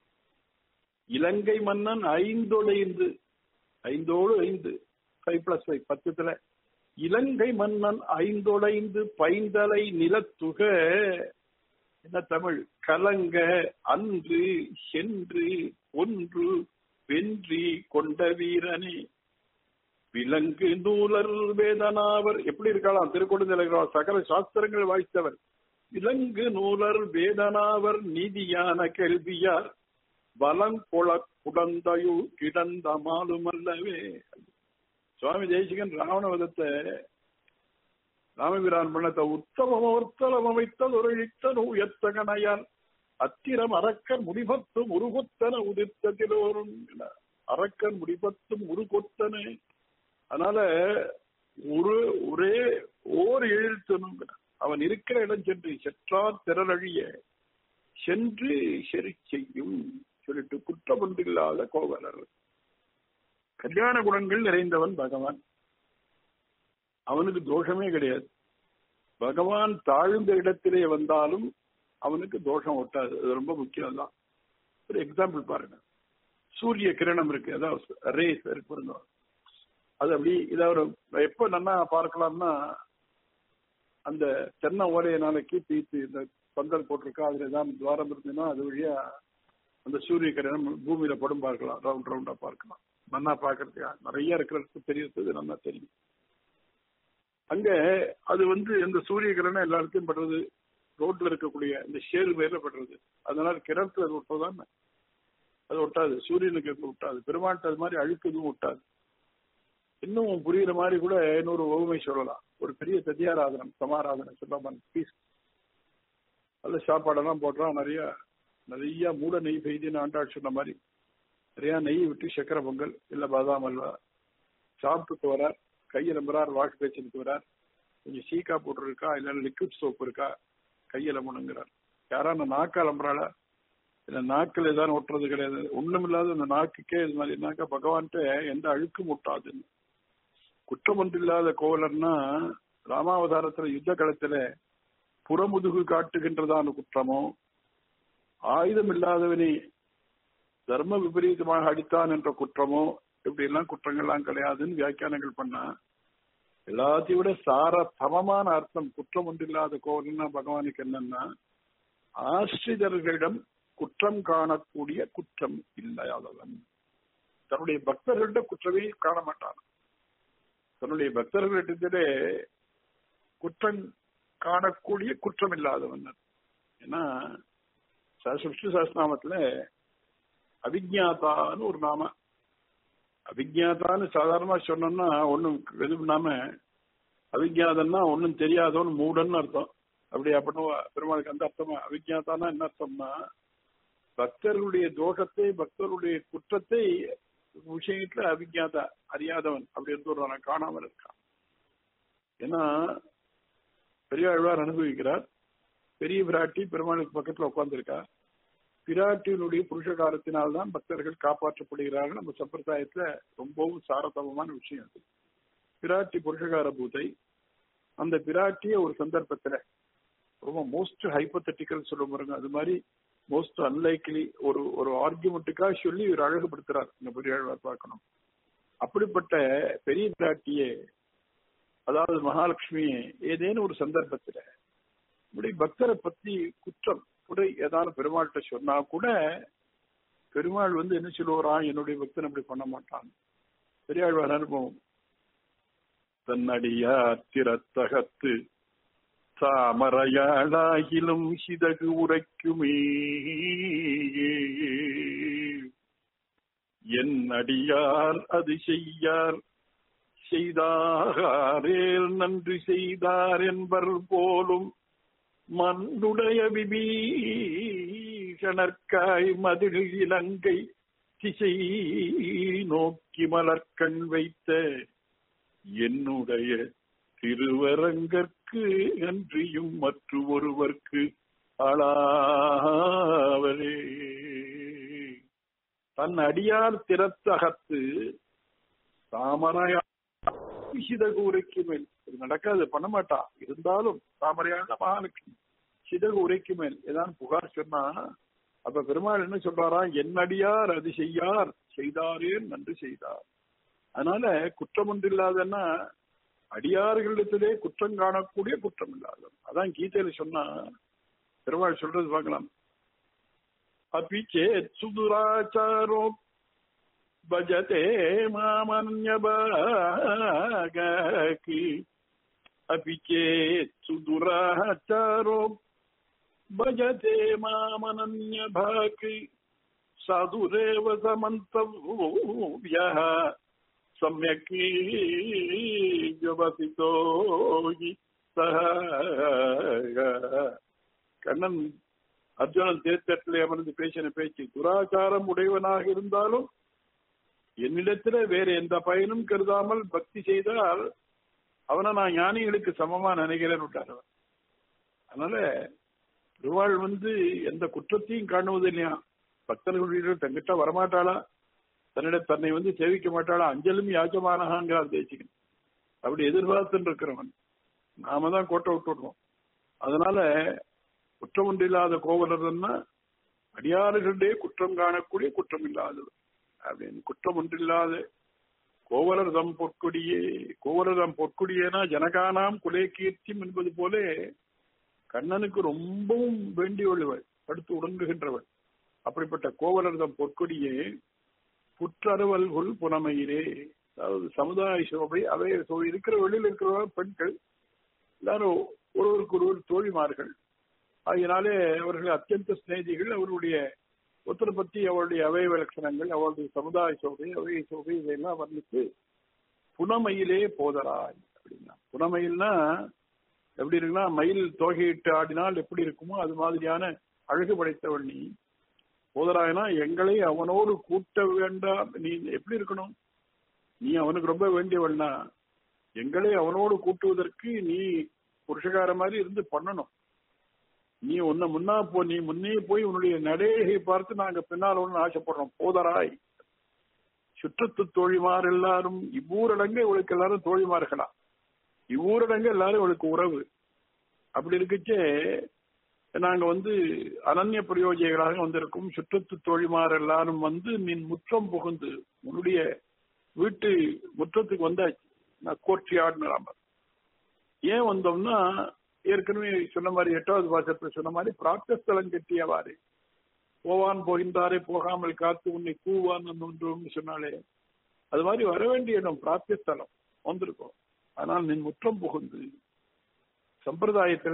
இலங்கை மன்னன் ஐந்தொடைந்து ஐந்தோடு ஐந்து ஃபைவ் பிளஸ் ஃபைவ் பத்துத்துல இலங்கை மன்னன் ஐந்தொடைந்து பைந்தலை நிலத்துக என்ன தமிழ் கலங்க அன்று சென்று ஒன்று வென்றி கொண்ட வீரனே விலங்கு நூலர் வேதனாவர் எப்படி இருக்கலாம் திருக்கொடுநிலை சகல சாஸ்திரங்கள் வாய்த்தவர் விலங்கு நூலர் வேதனாவர் நீதியான கேள்வியார் வலங்கொள குடந்தையு கிடந்த மாலுமல்லவே சுவாமி தேசிகன் ராவணவதத்தை ராமபிரான் பண்ணத்தை உத்தமமோர்த்தலம் அமைத்தல் ஒருழித்த உயர்த்தகனையால் அத்திரம் அரக்கன் முடிபத்தும் உருகொத்தன உதிர்த்ததிலோரும் அரக்கன் முடிபத்தும் உருகொத்தன அதனால ஒரு ஒரே ஓர் எழுத்தனும் அவன் இருக்கிற இடம் சென்று செற்றார் திரளழிய சென்று செறி செய்யும் சொல்லிட்டு குற்றம் ஒன்றில்லாத கோவலர் கல்யாண குணங்கள் நிறைந்தவன் பகவான் அவனுக்கு தோஷமே கிடையாது பகவான் தாழ்ந்த இடத்திலே வந்தாலும் அவனுக்கு தோஷம் ஒட்டாது அது ரொம்ப முக்கியம் தான் ஒரு எக்ஸாம்பிள் பாருங்க சூரிய கிரணம் இருக்கு அதாவது ரேஸ் இருக்கு பாருங்க அது அப்படி இதை ஒரு எப்ப நல்லா பார்க்கலாம்னா அந்த தென்னை ஓலைய நாளைக்கு தீத்து இந்த பந்தல் போட்டிருக்கா அதுல ஏதாவது துவாரம் இருந்ததுன்னா அது வழியா அந்த சூரிய கிரணம் பூமியில படும் பார்க்கலாம் ரவுண்ட் ரவுண்டா பார்க்கலாம் நல்லா பாக்குறதுக்கா நிறைய இருக்கிறதுக்கு தெரியறது நல்லா தெரியும் அங்க அது வந்து இந்த சூரிய கிரணம் எல்லாருக்கும் படுறது ரோட்ல இருக்கக்கூடிய இந்த ஷேர் பேர்ல படுறது அதனால கிணத்துல அது ஒட்டதான் அது ஒட்டாது சூரியனுக்கு ஒட்டாது பெருமாட்டு அது மாதிரி அழுக்கு எதுவும் ஒட்டாது இன்னும் புரியுற மாதிரி கூட இன்னொரு ஓமை சொல்லலாம் ஒரு பெரிய தத்தியாராதனம் சமாராதனம் சொல்லாம பீஸ் நல்ல சாப்பாடெல்லாம் போடுறோம் நிறைய நிறைய மூட நெய் பெய்துன்னு ஆண்டாள் சொன்ன மாதிரி நிறைய நெய் விட்டு சக்கரை பொங்கல் இல்ல பாதாம் அல்வா சாப்பிட்டுட்டு வரார் கையை நம்புறார் வாஷ் பேச்சுக்கு வரார் கொஞ்சம் சீக்கா போட்டு இருக்கா இல்ல லிக்விட் சோப் இருக்கா கையில முணுங்கிறார் யாரா அந்த நாக்கு அலம்புறாளா இல்ல நாக்கில் ஏதாவது ஒட்டுறது கிடையாது ஒண்ணும் இல்லாத அந்த நாக்குக்கே இது மாதிரி நாக்கா பகவான்கிட்ட எந்த அழுக்கும் ஒட்டாதுன்னு குற்றம் ஒன்றில்லாத கோவலர்னா ராமாவதாரத்துல யுத்த களத்துல புறமுதுகு காட்டுகின்றதான குற்றமோ ஆயுதம் இல்லாதவனை தர்ம விபரீதமாக அடித்தான் என்ற குற்றமோ இப்படி எல்லாம் குற்றங்கள்லாம் கிடையாதுன்னு வியாக்கியானங்கள் பண்ணா எல்லாத்தையும் விட சார சமமான அர்த்தம் குற்றம் ஒன்றில்லாத கோவல்னா பகவானுக்கு என்னன்னா ஆசிரியர்களிடம் குற்றம் காணக்கூடிய குற்றம் இல்லாதவன் தன்னுடைய பக்தர்களிட குற்றமே காண மாட்டான் தன்னுடைய பக்தர்களிடத்திலே குற்றம் காணக்கூடிய குற்றம் இல்லாதவன் ஏன்னா விஷ்ணு சஹஸ்நாமத்துல அவிஜாத்தான்னு ஒரு நாம அவிஜாத்தான்னு சாதாரணமா சொன்னோம்னா ஒண்ணும் எதுவும் நாம அவிஜாதன்னா ஒன்னும் தெரியாதவன் மூடன்னு அர்த்தம் அப்படி அப்படின்னு பெருமாளுக்கு அந்த அர்த்தமா அவிஜாத்தானா என்ன அர்த்தம்னா பக்தர்களுடைய தோஷத்தை பக்தருடைய குற்றத்தை விஷயத்துல அவிஜாதா அறியாதவன் அப்படி இருந்து காணாமல் இருக்கான் ஏன்னா பெரியாழ்வார் அனுபவிக்கிறார் பெரிய பிராட்டி பெருமாளுக்கு பக்கத்துல உட்கார்ந்துருக்கா பிராட்டியினுடைய புருஷகாரத்தினால்தான் பக்தர்கள் காப்பாற்றப்படுகிறார்கள் நம்ம சம்பிரதாயத்துல ரொம்பவும் சாரதமமான விஷயம் அது பிராட்டி புருஷகார பூதை அந்த பிராட்டிய ஒரு சந்தர்ப்பத்துல ரொம்ப மோஸ்ட் ஹைப்பத்தட்டிக்கல் சொல்ல பாருங்க அது மாதிரி மோஸ்ட் அன்லைக்லி ஒரு ஒரு ஆர்குமெண்ட்டுக்காக சொல்லி இவர் அழகுபடுத்துறார் இந்த பெரியாழ்வார் பார்க்கணும் அப்படிப்பட்ட பெரிய பிராட்டியே அதாவது மகாலட்சுமியே ஏதேனும் ஒரு சந்தர்ப்பத்துல இப்படி பக்தரை பத்தி குற்றம் கூட ஏதாவது பெருமாள்கிட்ட சொன்னா கூட பெருமாள் வந்து என்ன சொல்லுவாரான் என்னுடைய பக்தன் அப்படி பண்ண மாட்டான் பெரியாழ்வார் அனுபவம் தன்னடியார் திறத்தகத்து தாமரையாளாகிலும் சிதகு உரைக்குமே என் அடியார் அது செய்யார் செய்தாரேல் நன்றி செய்தார் என்பர் போலும் மண்ணுடைய விபீஷணர்க்காய் மதில் இலங்கை திசை நோக்கி மலர்கண் வைத்த என்னுடைய திருவரங்கற்கு அன்றியும் மற்ற ஒருவர்க்கு ஆளாவரே தன் அடியார் திறத்தகத்து தாமரையா சிதகு மேல் இது நடக்காது பண்ண மாட்டா இருந்தாலும் தாமரையான மகாலட்சுமி சிதகு உரைக்கு மேல் ஏதாவது புகார் சொன்னா அப்ப பெருமாள் என்ன சொல்றாரா என்னடியார் அது செய்யார் செய்தாரே நன்று செய்தார் அதனால குற்றம் ஒன்று இல்லாதன்னா அடியார்களிடத்திலே குற்றம் காணக்கூடிய குற்றம் இல்லாத அதான் கீதையில சொன்னா பெருமாள் சொல்றது பார்க்கலாம் अपि चेत् सुदुराचारो भजते मामन्यभागाकि अपि चेत् सुदुराचारो भजते मामनन्यभाक् साधुरेव समन्तव्यः सम्यक् व्यवसितो हि सः கண்ணன் அர்ஜுனன் தேர்தட்டிலே அமர்ந்து பேசின பேச்சு துராச்சாரம் உடையவனாக இருந்தாலும் என்னிடத்துல வேற எந்த பயனும் கருதாமல் பக்தி செய்தால் அவனை நான் ஞானிகளுக்கு சமமா நினைக்கிறேன்னு விட்டார் அவர் அதனால திருவாள் வந்து எந்த குற்றத்தையும் காணுவது இல்லையா பக்தர்கள் தங்கிட்ட வரமாட்டாளா தன்னிட தன்னை வந்து சேவிக்க மாட்டாளா அஞ்சலும் யாஜமானகாங்கிறார் தேசிகன் அப்படி எதிர்பார்த்துன்னு இருக்கிறவன் நாம தான் கோட்டை விட்டுடுறோம் அதனால குற்றம் ஒன்றில்லாத கோவலர்னா அடியாறுகளிடையே குற்றம் காணக்கூடிய குற்றம் இல்லாதவர் அப்படின்னு குற்றம் ஒன்றில்லாத கோவலர் தம் பொற்கொடியே கோவலர் தம் பொற்கொடியேனா ஜனகானாம் குலே கீர்த்தியம் என்பது போல கண்ணனுக்கு ரொம்பவும் வேண்டியுள்ளவள் படுத்து உடங்குகின்றவள் அப்படிப்பட்ட கோவலர் தம் பொற்கொடியே புற்றறுவல்குள் புனமையிலே அதாவது சமுதாய சோபை அவை இருக்கிற வெளியில் இருக்கிற பெண்கள் எல்லாரும் ஒருவருக்கு ஒருவர் தோழிமார்கள் ஆகினாலே அவர்கள் அத்தியந்த சிநேகிகள் அவருடைய ஒருத்தரை பற்றி அவருடைய அவயவ லட்சணங்கள் அவருடைய சமுதாய சோகை அவய சோகை இதையெல்லாம் வர்ணித்து புனமயிலே போதராய் அப்படின்னா புனமயில்னா எப்படி இருக்குன்னா மயில் தோகையிட்டு ஆடினால் எப்படி இருக்குமோ அது மாதிரியான அழகு படைத்தவள் நீ போதராயனா எங்களை அவனோடு கூட்ட வேண்டாம் நீ எப்படி இருக்கணும் நீ அவனுக்கு ரொம்ப வேண்டியவள்னா எங்களை அவனோடு கூட்டுவதற்கு நீ புருஷகார மாதிரி இருந்து பண்ணணும் நீ உன்னை முன்னா போ நீ முன்னே போய் உன்னுடைய நடையை பார்த்து நாங்க பின்னால் ஒன்று ஆசைப்படுறோம் போதராய் சுற்றத்து தோழிமார் எல்லாரும் இவ்வூரடங்க இவளுக்கு எல்லாரும் தோழிமார்களா இவ்வூரடங்க எல்லாரும் இவளுக்கு உறவு அப்படி இருக்கச்சே நாங்க வந்து அனன்ய பிரயோஜைகளாக வந்திருக்கும் சுற்றத்து தோழிமார் எல்லாரும் வந்து நின் முற்றம் புகுந்து உன்னுடைய வீட்டு முற்றத்துக்கு வந்தாச்சு நான் கோர்ட்டியாடுறாம ஏன் வந்தோம்னா ஏற்கனவே சொன்ன மாதிரி எட்டாவது பாசத்துல சொன்ன மாதிரி பிராப்தஸ்தலம் கட்டியவாறு போவான் போகின்றாரே போகாமல் காத்து உன்னை கூவான் ஒன்று சொன்னாலே அது மாதிரி வர வேண்டிய இடம் பிராப்தியஸ்தலம் வந்திருக்கோம் ஆனால் நின் முற்றம் புகுந்து சம்பிரதாயத்துல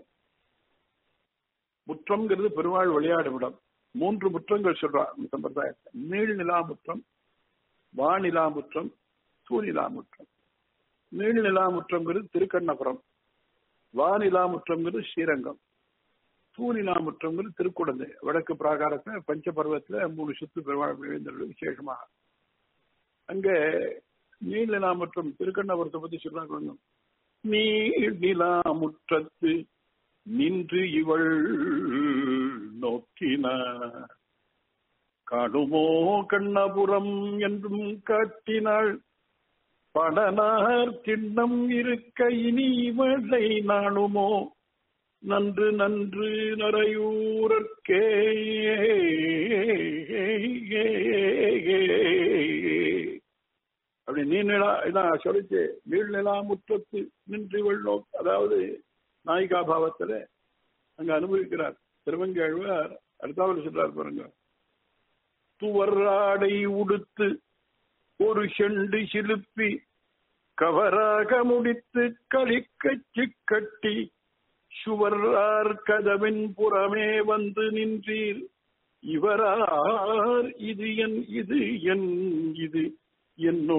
முற்றம்ங்கிறது பெருமாள் விளையாடும் இடம் மூன்று முற்றங்கள் சொல்றான் இந்த சம்பிரதாயத்தை நீள் நிலா முற்றம் வானிலா முற்றம் சூனிலா முற்றம் நீள் நிலா முற்றம்ங்கிறது திருக்கண்ணபுரம் வானிலா முற்றம்ங்கிறது ஸ்ரீரங்கம் தூணிலா முற்றம்ங்கிறது திருக்குடந்தை வடக்கு பிராகாரத்துல பஞ்சபர்வத்துல மூணு சுத்து பெருமாள் விழுந்தது விசேஷமாக அங்க நீழ்நிலா மற்றும் திருக்கண்ணபுரத்தை பத்தி சொல்றாங்க நீள் நிலா முற்றத்து நின்று இவள் நோக்கினார் காணுமோ கண்ணபுரம் என்றும் காட்டினாள் படனார் கிண்ணம் இருக்க இனி இவளை நாணுமோ நன்று நன்று நரையூரற்கே அப்படி நீ நிலா இதான் சொல்லிச்சு நீழ்நிலா முற்றத்து நின்று வெள்ளோம் அதாவது நாயிகா பாவத்துல அங்க அனுபவிக்கிறார் திருவங்கழ்வார் அடுத்தாவது சொல்றார் பாருங்க துவராடை உடுத்து ஒரு செண்டு சிலுப்பி கவராக முடித்து கலிக்கச்சு கட்டி சுவரார் கதவின் புறமே வந்து நின்றீர் இவரார் இது என் இது என் இது என்னோ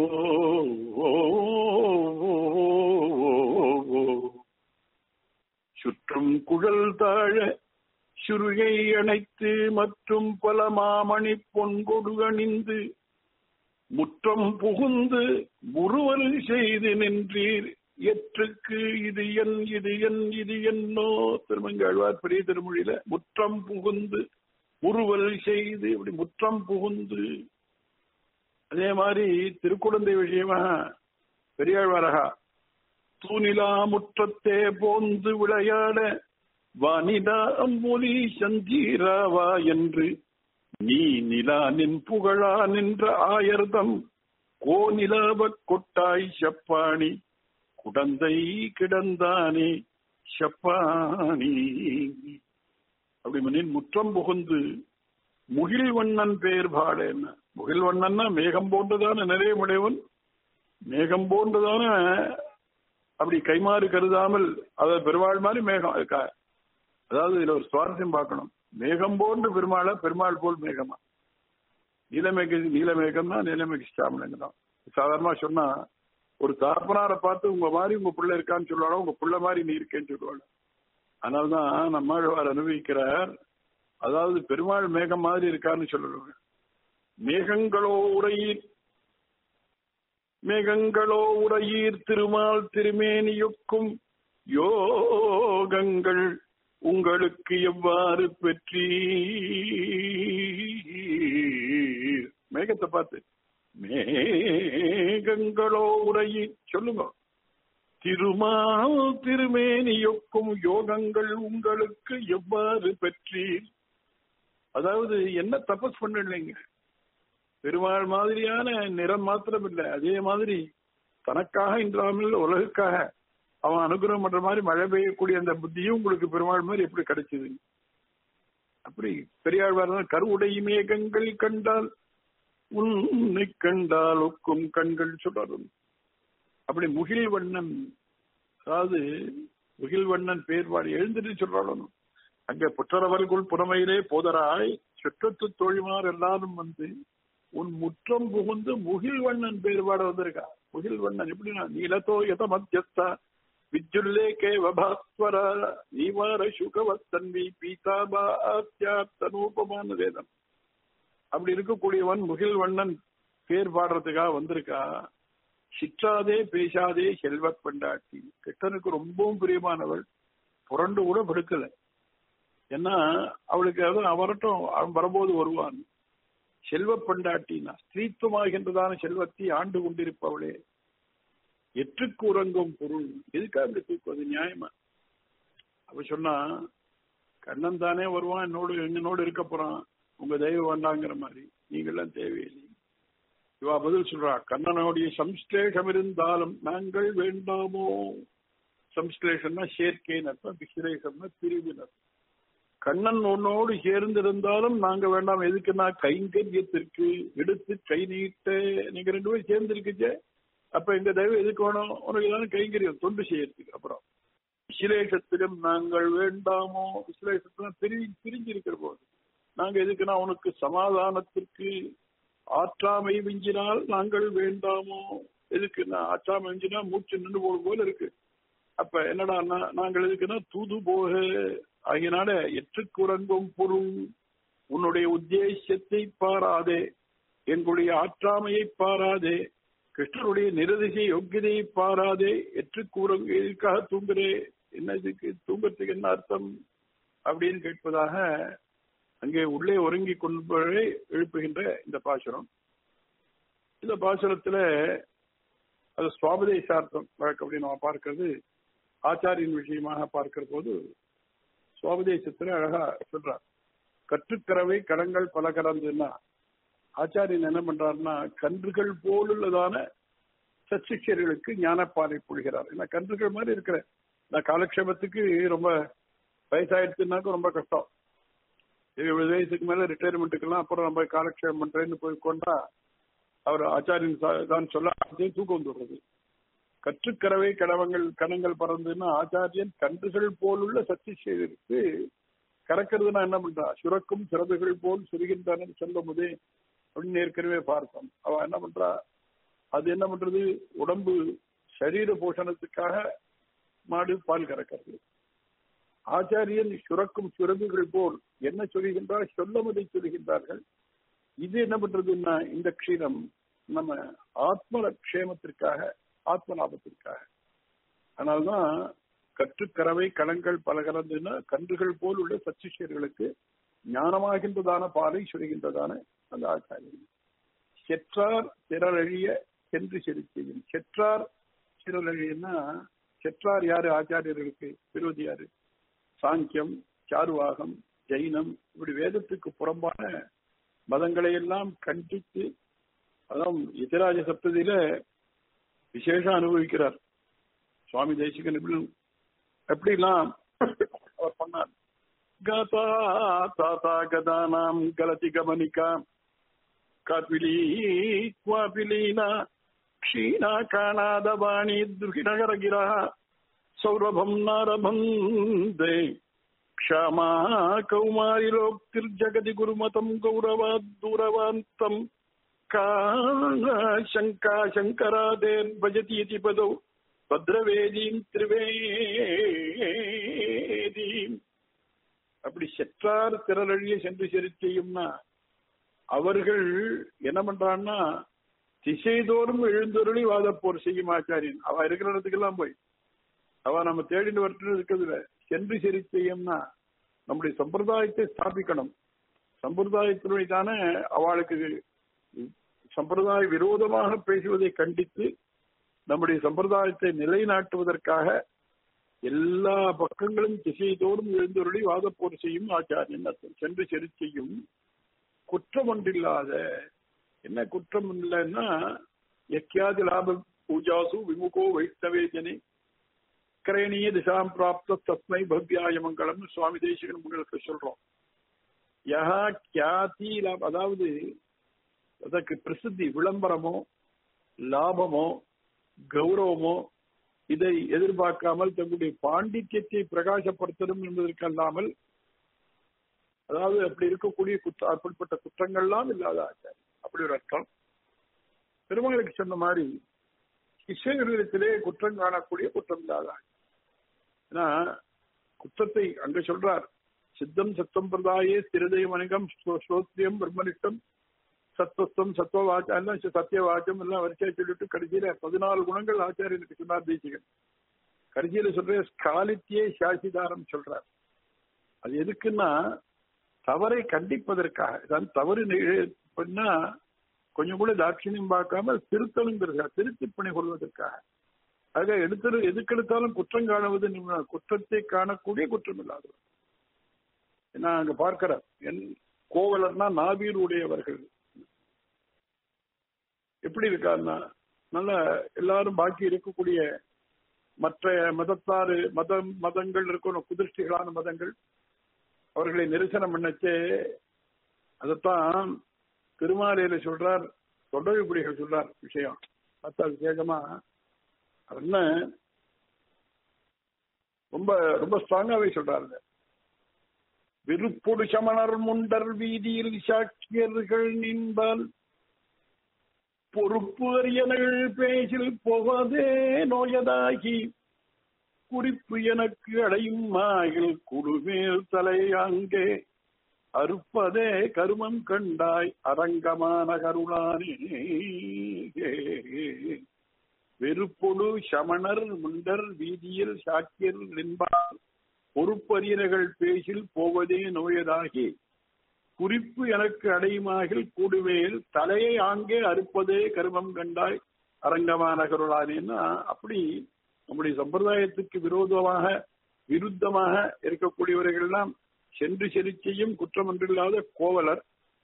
சுற்றும் குழல் தாழ சுருகை அணைத்து மற்றும் பல மாமணி பொன்கொடு அணிந்து முற்றம் புகுந்து முறுவல் செய்து நின்றீர் எற்றுக்கு இது என் இது என் இது என்னோ திருமங்காழ்வார் பெரிய திருமொழியில முற்றம் புகுந்து முறுவல் செய்து இப்படி முற்றம் புகுந்து அதே மாதிரி திருக்குழந்தை விஷயமா பெரியாழ்வாரகா தூணிலா முற்றத்தே போந்து விளையாட வானிலா அம்பொலி சந்தீராவா என்று நீ நிலா நின் புகழா நின்ற ஆயர்தம் கோநிலாவ கொட்டாய் செப்பாணி குடந்தை கிடந்தானே செப்பாணி அப்படி மனின் முற்றம் புகுந்து முகில்வண்ணன் பெயர் பாட என்ன முகில்வண்ணன்னா மேகம் போன்றதான நிறைய உடையவன் மேகம் போன்றதான அப்படி கைமாறு கருதாமல் அத பெருமாள் மாதிரி மேகம் இருக்கா அதாவது இதுல ஒரு சுவாரஸ்யம் பார்க்கணும் மேகம் போன்று பெருமாளா பெருமாள் போல் மேகமா நீலமேக நீலமேகம்னா நீலமேக ஸ்டாமலங்க தான் சாதாரணமா சொன்னா ஒரு தாப்பனாரை பார்த்து உங்க மாதிரி உங்க பிள்ளை இருக்கான்னு சொல்லுவாங்க உங்க பிள்ளை மாதிரி நீ இருக்கேன்னு சொல்லுவாங்க அதனால்தான் நம்மாழ்வார் அனுபவிக்கிறார் அதாவது பெருமாள் மேகம் மாதிரி இருக்கான்னு சொல்லுவாங்க மேகங்களோ உரையீர் மேகங்களோ உரையீர் திருமால் திருமேனியொக்கும் யோகங்கள் உங்களுக்கு எவ்வாறு பெற்றி மேகத்தை பார்த்து மேகங்களோ உரையீர் சொல்லுங்க திருமால் திருமேனியொக்கும் யோகங்கள் உங்களுக்கு எவ்வாறு பெற்றீர் அதாவது என்ன தபஸ் பண்ணலைங்க பெருமாள் மாதிரியான நிறம் மாத்திரம் இல்லை அதே மாதிரி தனக்காக இன்றாமல் உலகுக்காக அவன் அனுகிரகம் பண்ற மாதிரி மழை பெய்யக்கூடிய அந்த புத்தியும் உங்களுக்கு பெருமாள் மாதிரி எப்படி கிடைச்சது அப்படி பெரியாழ்வார் கருவுடை மேகங்கள் கண்டால் உன்னை கண்டால் ஒக்கும் கண்கள் சுடரும் அப்படி முகில் வண்ணன் அதாவது முகில் வண்ணன் பேர்வாடி எழுந்துட்டு சொல்றாலும் அங்க புற்றரவர்கள் புறமையிலே போதராய் சுற்றத்து தோழிமார் எல்லாரும் வந்து உன் முற்றம் புகுந்து முகில் வண்ணன் பேர்பாட வந்திருக்கா முகில் வண்ணன் எப்படின்னா நீலத்தோ எத மத்தியஸ்தா விஜுல்லே கேவபாஸ்வர நீவார சுகவத்தன்வி பீதாபா ஆத்தியார்த்தனூபமான வேதம் அப்படி இருக்கக்கூடியவன் முகில் வண்ணன் பேர் பாடுறதுக்காக வந்திருக்கா சிற்றாதே பேசாதே செல்வ பெண்டாட்டி கிருஷ்ணனுக்கு ரொம்பவும் பிரியமானவள் புரண்டு கூட படுக்கல ஏன்னா அவளுக்கு அவன் வரட்டும் அவன் வரும்போது வருவான் செல்வ பெண்டாட்டினா ஸ்திரீத்துவமாகின்றதான செல்வத்தை ஆண்டு கொண்டிருப்பவளே எற்றுக்கு உறங்கும் பொருள் எதுக்காக இப்படி தூக்குவது நியாயமா அவ சொன்னா கண்ணன் தானே வருவான் என்னோடு என்னோடு இருக்க போறான் உங்க தெய்வம் வேண்டாங்கிற மாதிரி நீங்களாம் தேவையில்லை இவா பதில் சொல்றா கண்ணனுடைய சம்ஸ்லேஷம் இருந்தாலும் நாங்கள் வேண்டாமோ சம்ஸ்லேஷம்னா சேர்க்கைன்னு அர்த்தம் விஸ்லேஷம்னா பிரிவினர் கண்ணன் உன்னோடு சேர்ந்திருந்தாலும் நாங்க வேண்டாம் எதுக்குன்னா கைங்கரியத்திற்கு எடுத்து கை நீட்ட நீங்க ரெண்டு பேரும் சேர்ந்திருக்குச்சே அப்ப எங்க தெய்வம் எதுக்கு வேணும் உனக்கு தானே கைங்கரியம் தொண்டு செய்யறதுக்கு அப்புறம் விசலேஷத்திலும் நாங்கள் வேண்டாமோ விசலேஷத்துல பிரி பிரிஞ்சிருக்கிற போது நாங்க எதுக்குன்னா உனக்கு சமாதானத்திற்கு ஆற்றாமை விஞ்சினால் நாங்கள் வேண்டாமோ எதுக்குன்னா ஆற்றாமை விஞ்சினா மூச்சு நின்று போடும் போல இருக்கு அப்ப என்னடா நாங்கள் எதுக்குன்னா தூது போக ஆகியனால எற்றுக்குறங்கும் பொருள் உன்னுடைய உத்தேசத்தை பாராதே எங்களுடைய ஆற்றாமையை பாராதே கிருஷ்ணனுடைய நிரதிசை யோக்கியதையை பாராதே எற்றுக்கூறங்கு எதுக்காக தூங்குறே என்ன இதுக்கு தூங்கறதுக்கு என்ன அர்த்தம் அப்படின்னு கேட்பதாக அங்கே உள்ளே ஒருங்கி கொண்டு எழுப்புகின்ற இந்த பாசுரம் இந்த பாசுரத்துல அது சுவாபதேசார்த்தம் வழக்கு அப்படின்னு நம்ம பார்க்கிறது ஆச்சாரியின் விஷயமாக பார்க்கிற போது சுவாபதேசத்துல அழகா சொல்றார் கற்றுக்கறவை கடங்கள் பல கறந்துன்னா ஆச்சாரியன் என்ன பண்றாருன்னா கன்றுகள் போலுள்ளதான சச்சிஷியர்களுக்கு ஞானப்பாலை பொழிகிறார் ஏன்னா கன்றுகள் மாதிரி இருக்கிற இந்த காலக்ஷேபத்துக்கு ரொம்ப வயசாயிடுச்சுனாக்க ரொம்ப கஷ்டம் எழுபது வயசுக்கு மேல ரிட்டையர்மெண்ட்டுக்கெல்லாம் அப்புறம் நம்ம காலக்ஷேபம் பண்றேன்னு போய் கொண்டா அவர் ஆச்சாரியன் சா- தான் சொல்ல அப்படியே தூக்கம் வந்துடுறது கற்றுக்கறவை கடவங்கள் கணங்கள் பறந்துன்னா ஆச்சாரியன் கன்றுகள் போலுள்ள சத்தியசேகருக்கு கறக்கிறதுனா என்ன பண்றா சுரக்கும் சிறகுகள் போல் சுருகின்றன சொல்லும் போதே அப்படின்னு ஏற்கனவே பார்த்தோம் அவ என்ன பண்றா அது என்ன பண்றது உடம்பு சரீர போஷணத்துக்காக மாடு பால் கறக்கிறது ஆச்சாரியன் சுரக்கும் சுரங்குகள் போல் என்ன சொல்கின்றார் சொல்லமதை சொல்கின்றார்கள் இது என்ன பண்றதுன்னா இந்த க்ஷீரம் நம்ம ஆத்ம க்ஷேமத்திற்காக ஆத்ம லாபத்திற்காக அதனால்தான் கற்றுக்கறவை களங்கள் பல கலந்துன்னா கன்றுகள் போல் உள்ள சச்சிஷியர்களுக்கு ஞானமாகின்றதான பாலை சொல்கின்றதான அந்த ஆச்சாரியன் செற்றார் திரளழிய சென்று செலுத்தியும் செற்றார் திரளழியன்னா செற்றார் யாரு ஆச்சாரியர்களுக்கு விரோதி யாரு சாங்கியம் சாருவாகம் ஜெயினம் இப்படி வேதத்துக்கு புறம்பான மதங்களை எல்லாம் கண்டித்து அதான் எதிராஜ சப்ததியில விசேஷம் அனுபவிக்கிறார் சுவாமி தேசிகன் எப்படி எப்படிலாம் அவர் பண்ணார் கதா தாத்தா கதானாம் கலதி கமனிகா காபிலி குவாபிலீனா க்ஷீணா காணாதவாணி துர்கிநகரகிரா சௌரபம் நாரபந்தே க்ஷமா கௌமாரிலோக்திர்ஜகதி குருமதம் கௌரவாத் தூரவாந்தம் शङ्का शङ्करादेर्भजति इति पदौ भद्रवेदीम् திரிவேதீம் அப்படி செற்றார் திரளழிய சென்று செலுத்தியும்னா அவர்கள் என்ன பண்றான்னா திசைதோறும் எழுந்தொருளி வாதப்போர் செய்யும் ஆச்சாரியன் அவ இருக்கிற இடத்துக்கெல்லாம் போய் அவ நம்ம தேடிட்டு வரட்டு இருக்கிறதுல சென்று செலுத்தியம்னா நம்முடைய சம்பிரதாயத்தை ஸ்தாபிக்கணும் சம்பிரதாயத்தினுடைய தானே அவளுக்கு சம்பிரதாய விரோதமாக பேசுவதை கண்டித்து நம்முடைய சம்பிரதாயத்தை நிலைநாட்டுவதற்காக எல்லா பக்கங்களும் திசைதோறும் எழுந்தொருளி வாதப்போர் செய்யும் ஆச்சாரியன் அர்த்தம். சென்று செரு செய்யும் குற்றம் ஒன்றில்லாத என்ன குற்றம் இல்லைன்னா எக்கியாதி லாப பூஜாசு விமுகோ வைஷ்ணவேஜனே கிரயணிய திசாம் பிராப்த தஸ்மை பவ்யாய மங்களம்னு சுவாமி தேசிகன் உங்களுக்கு சொல்றோம் யஹா கியாதி லாப அதாவது அதற்கு பிரசித்தி விளம்பரமோ லாபமோ கௌரவமோ இதை எதிர்பார்க்காமல் தங்களுடைய பாண்டித்யத்தை பிரகாசப்படுத்தணும் என்பதற்கல்லாமல் அதாவது அப்படி இருக்கக்கூடிய குற்ற அப்படிப்பட்ட குற்றங்கள்லாம் இல்லாத ஆச்சாரி அப்படி ஒரு அர்த்தம் பெருமகளுக்கு சொன்ன மாதிரி சிஷ்யர்களிடத்திலே குற்றம் காணக்கூடிய குற்றம் இல்லாத ஆச்சாரி. ஏன்னா குற்றத்தை அங்க சொல்றார் சித்தம் சத்தம் பிரதாயே ஸ்திரதயம் அணிகம் ஸ்ரோத்ரியம் பிரம்மனிஷ்டம் சத்வஸ்தம் சத்வவாச்சம் எல்லாம் சத்தியவாச்சம் எல்லாம் வரிசையா சொல்லிட்டு கடைசியில பதினாலு குணங்கள் ஆச்சாரியனுக்கு சொன்னார் தேசிகன் கடைசியில சொல்ற ஸ்காலித்தியே சாசிதாரம் சொல்றார் அது எதுக்குன்னா தவறை கண்டிப்பதற்காக இதான் தவறு நிகழ்~ பண்ணா கொஞ்சம் கூட தாட்சிணியம் பார்க்காம திருத்தலுங்கிறதுக்காக திருத்தி பணி கொள்வதற்காக ஆக எடுத்து எதுக்கெடுத்தாலும் குற்றம் காணுவது நிம்ம- குற்றத்தை காணக்கூடிய குற்றம் இல்லாதவர் ஏன்னா அங்க பார்க்கிறார் என் கோவலர்னா நாவீர் உடையவர்கள் எப்படி இருக்காருன்னா நல்ல எல்லாரும் பாக்கி இருக்கக்கூடிய மற்ற மதத்தாறு மதம் மதங்கள் இருக்கணும் குதிர்ஷ்டிகளான மதங்கள் அவர்களை நிரசனம் பண்ணச்சே அதைத்தான் திருமாலையில சொல்றார் தொண்டவிபுடிகள் சொல்றார் விஷயம் பார்த்தா விசேஷமா அவர் என்ன ரொம்ப ரொம்ப ஸ்ட்ராங்காவே சொல்றாரு விருப்பொடு சமணர் முண்டர் வீதியில் சாட்சியர்கள் நின்பால் பொறுப்பு அரியனகள் பேசில் போவதே நோயதாகி குறிப்பு எனக்கு அடையும் மாயில் குடுமேல் தலை அங்கே அறுப்பதே கருமம் கண்டாய் அரங்கமான கருணானே வெறுப்பொடு சமணர் முண்டர் வீதியில் சாக்கியர் நின்பார் பொறுப்பறியர்கள் பேசில் போவதே நோயதாகி குறிப்பு எனக்கு அடையுமாகில் கூடுவேல் தலையை ஆங்கே அறுப்பதே கருமம் கண்டாய் அரங்கமான கருளானேன்னா அப்படி நம்முடைய சம்பிரதாயத்துக்கு விரோதமாக விருத்தமாக இருக்கக்கூடியவர்கள்லாம் சென்று செலுச்சியும் குற்றம் ஒன்றில்லாத கோவலர்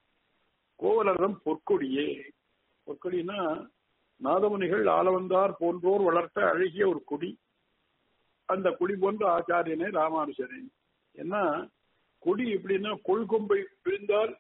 கோவலரம் பொற்கொடியே பொற்கொடினா நாதமுனிகள் ஆளவந்தார் போன்றோர் வளர்த்த அழகிய ஒரு கொடி அந்த கொடி போன்ற ஆச்சாரியனே ராமானுஜனே ஏன்னா கொடி எப்படின்னா கொள்கொம்பை பிரிந்தால்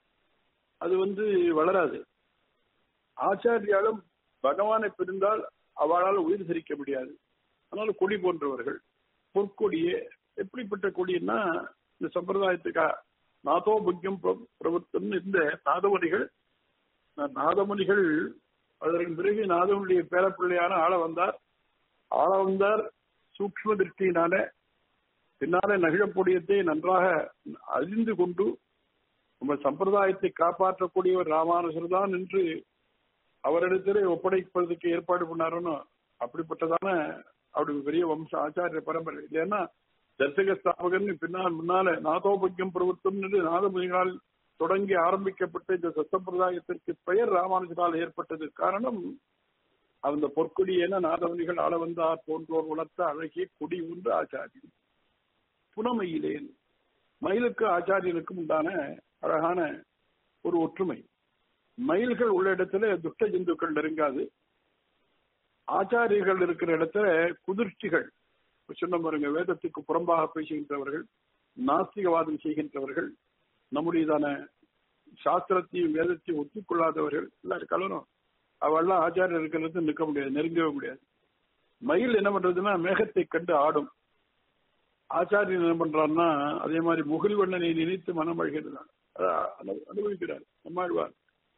அது வந்து வளராது ஆச்சாரியாலும் பகவானை பிரிந்தால் அவளால் உயிர் சிரிக்க முடியாது அதனால கொடி போன்றவர்கள் பொற்கொடியே எப்படிப்பட்ட கொடின்னா இந்த சம்பிரதாயத்துக்கா நாதோபுக்கியம் பிரபுத்தம் இந்த நாதமுனிகள் நாதமுனிகள் அதற்கு பிறகு நாதமுனிய பேரப்பிள்ளையான ஆள வந்தார் ஆள வந்தார் சூக்ம திருஷ்டியினால பின்னாலே நகிழப்பொடியத்தை நன்றாக அறிந்து கொண்டு நம்ம சம்பிரதாயத்தை காப்பாற்றக்கூடியவர் ராமானுஜர் தான் என்று அவரிடத்திலே ஒப்படைப்பதற்கு ஏற்பாடு பண்ணாருன்னு அப்படிப்பட்டதான அவருக்கு பெரிய வம்ச ஆச்சாரிய பரம்பரை இல்லைன்னா தர்சக ஸ்தாபகன் பின்னால் முன்னால நாதோபக்கியம் பிரவர்த்தம் என்று நாதமுனிகளால் தொடங்கி ஆரம்பிக்கப்பட்ட இந்த சம்பிரதாயத்திற்கு பெயர் ராமானுஜரால் ஏற்பட்டது காரணம் அந்த பொற்கொடியென நாதமுனிகள் ஆள வந்தார் போன்றோர் வளர்த்த அழகிய கொடி உண்டு ஆச்சாரியன் புனமையிலேன் மயிலுக்கு ஆச்சாரியனுக்கும் உண்டான அழகான ஒரு ஒற்றுமை மயில்கள் உள்ள இடத்துல துஷ்ட ஜந்துக்கள் நெருங்காது ஆச்சாரியர்கள் இருக்கிற இடத்துல குதிர்ச்சிகள் சொன்ன பாருங்க வேதத்துக்கு புறம்பாக பேசுகின்றவர்கள் நாஸ்திகவாதம் செய்கின்றவர்கள் நம்முடையதான சாஸ்திரத்தையும் வேதத்தையும் ஒத்துக்கொள்ளாதவர்கள் எல்லாரும் கலனும் அவெல்லாம் ஆச்சாரியர் இருக்கிறது நிற்க முடியாது நெருங்கவே முடியாது மயில் என்ன பண்றதுன்னா மேகத்தை கண்டு ஆடும் ஆச்சாரியன் என்ன பண்றாருன்னா அதே மாதிரி முகில்வண்ணனை நினைத்து மனம் அழுகிறார் அனுபவிக்கிறார் நம்மாழ்வார்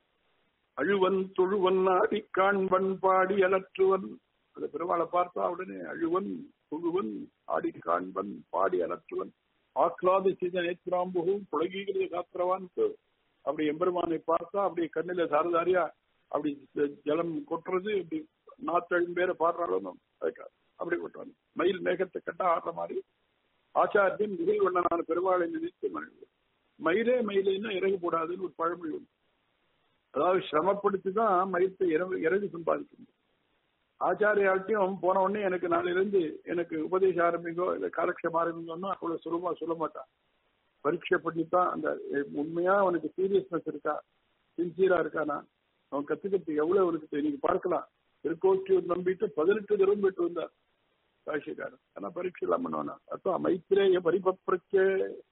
அழுவன் தொழுவன் ஆடி காண்பன் பாடி அலற்றுவன் அது பெருமாளை பார்த்தா உடனே அழுவன் தொழுவன் ஆடி காண்பன் பாடி அலற்றுவன் ஆக்லாது செய்த நேத்ராம்புகும் புலகீகிறது காத்திரவான் அப்படி எம்பெருமானை பார்த்தா அப்படி கண்ணில சாரதாரியா அப்படி ஜலம் கொட்டுறது அப்படி நாத்தழும் பேரை பாடுறாலும் அப்படி கொட்டுவாங்க மயில் மேகத்தை கட்டா ஆடுற மாதிரி ஆச்சாரியன் முகில் வண்ணனான பெருமாளை நினைத்து மகிழ்வு மயிலே மயிலேன்னா இறகு போடாதுன்னு ஒரு பழமொழி உண்டு அதாவது சிரமப்படுத்தி தான் மயிர்த்தை இறகு இறகு சம்பாதிக்கணும் ஆச்சாரியாட்டையும் போன உடனே எனக்கு நாளிலிருந்து எனக்கு உபதேசம் ஆரம்பிங்கோ இல்லை காலக்ஷம் ஆரம்பிங்கோன்னா அவ்வளவு சுலபமா சொல்ல மாட்டான் பரீட்சை பண்ணி தான் அந்த உண்மையா அவனுக்கு சீரியஸ்னஸ் இருக்கா சின்சியரா இருக்கானா அவன் கத்துக்கிறதுக்கு எவ்வளவு இருக்குது நீங்க பார்க்கலாம் திருக்கோட்டி நம்பிட்டு பதினெட்டு தடவை போயிட்டு வந்தார் காஷிக்காரன் ஆனா பரீட்சை எல்லாம் பண்ணுவானா அதான் மைத்திரேய பரிபப்ரச்சே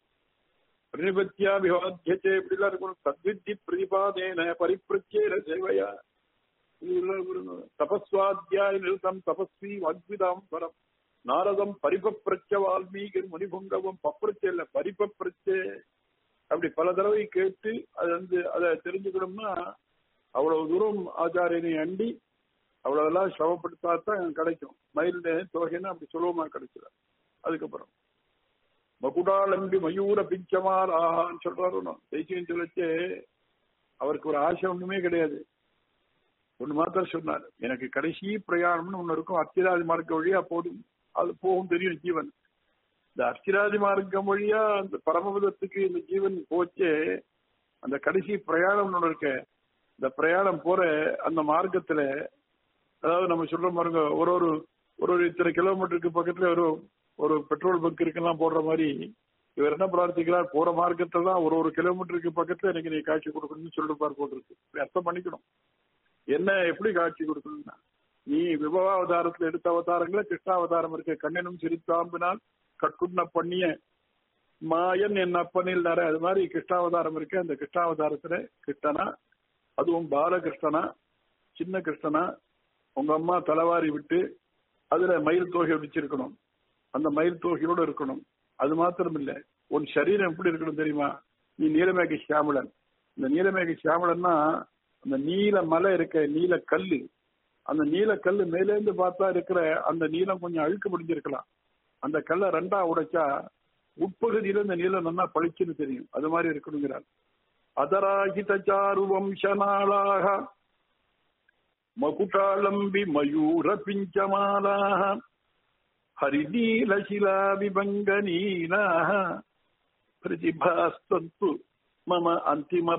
பிரணிபத்தியா விவாத்தியச்சே இப்படிலாம் இருக்கணும் தத்வித்தி பிரதிபாதேன பரிப்பிரச்சேன சேவையா தபஸ்வாத்தியாய நிறுத்தம் தபஸ்வி வாக்விதாம் பரம் நாரதம் பரிபப்பிரச்ச வால்மீகர் மணிபுங்கவம் பப்பிரச்சே இல்ல பரிபப்பிரச்சே அப்படி பல தடவை கேட்டு அது வந்து அதை தெரிஞ்சுக்கணும்னா அவ்வளவு தூரம் ஆச்சாரியனை அண்டி அவ்வளவுலாம் சிரமப்படுத்தாதான் கிடைக்கும் மயில் தொகைன்னு அப்படி சுலபமா கிடைச்சிடும் அதுக்கப்புறம் மகுடாலம்பி மயூர பிஞ்சமார் ஆஹான்னு சொல்றாரு தேசியம் சொல்லச்சு அவருக்கு ஒரு ஆசை ஒண்ணுமே கிடையாது ஒண்ணு மாத்திரம் சொன்னார் எனக்கு கடைசி பிரயாணம்னு ஒண்ணு இருக்கும் அர்ச்சிராதி மார்க்க வழியா போடும் அது போகும் தெரியும் ஜீவன் இந்த அர்ச்சிராதி மார்க்கம் வழியா அந்த பரமபதத்துக்கு இந்த ஜீவன் போச்சே அந்த கடைசி பிரயாணம் ஒண்ணு இருக்க இந்த பிரயாணம் போற அந்த மார்க்கத்துல அதாவது நம்ம சொல்ற பாருங்க ஒரு ஒரு ஒரு ஒரு இத்தனை கிலோமீட்டருக்கு பக்கத்துல ஒரு ஒரு பெட்ரோல் பங்க் இருக்குலாம் போடுற மாதிரி இவர் என்ன பிரார்த்திக்கிறார் போற மார்க்கத்துல தான் ஒரு ஒரு கிலோமீட்டருக்கு பக்கத்துல எனக்கு நீ காட்சி கொடுக்கணும்னு சொல்லிட்டு பார் போட்டிருக்கு அர்த்தம் பண்ணிக்கணும் என்ன எப்படி காட்சி கொடுக்கணும்னா நீ விபவாவதாரத்துல எடுத்த அவதாரங்கள கிருஷ்ணாவதாரம் இருக்க கண்ணனும் சிரித்தாம்பினால் கட்குண்ண பண்ணிய மாயன் என் அப்பனில் அது மாதிரி கிருஷ்ணாவதாரம் இருக்கு அந்த கிருஷ்ணாவதாரத்துல கிருஷ்ணனா அதுவும் பாலகிருஷ்ணனா சின்ன கிருஷ்ணனா உங்க அம்மா தலைவாரி விட்டு அதுல மயில் தோகை வச்சிருக்கணும் அந்த மயில் தோகையோட இருக்கணும் அது மாத்திரம் இல்ல உன் சரீரம் எப்படி இருக்கணும் தெரியுமா நீ நீலமேக சியாமலன் இந்த நீலமேக சியாமலன்னா அந்த நீல மலை இருக்க நீல கல்லு அந்த நீல கல்லு மேலேந்து பார்த்தா இருக்கிற அந்த நீளம் கொஞ்சம் அழுக்கு முடிஞ்சிருக்கலாம் அந்த கல்லை ரெண்டா உடைச்சா உட்பகுதியில இந்த நீளம் நல்லா பளிச்சுன்னு தெரியும் அது மாதிரி இருக்கணுங்கிறார் அதராகித சாரு வம்சநாளாக மகுட்டாலம்பி மயூர பிஞ்சமாலாக ஹரிநீலசிலா விபங்க நீலாக பிரதிபாஸ்தந்து மம அந்திம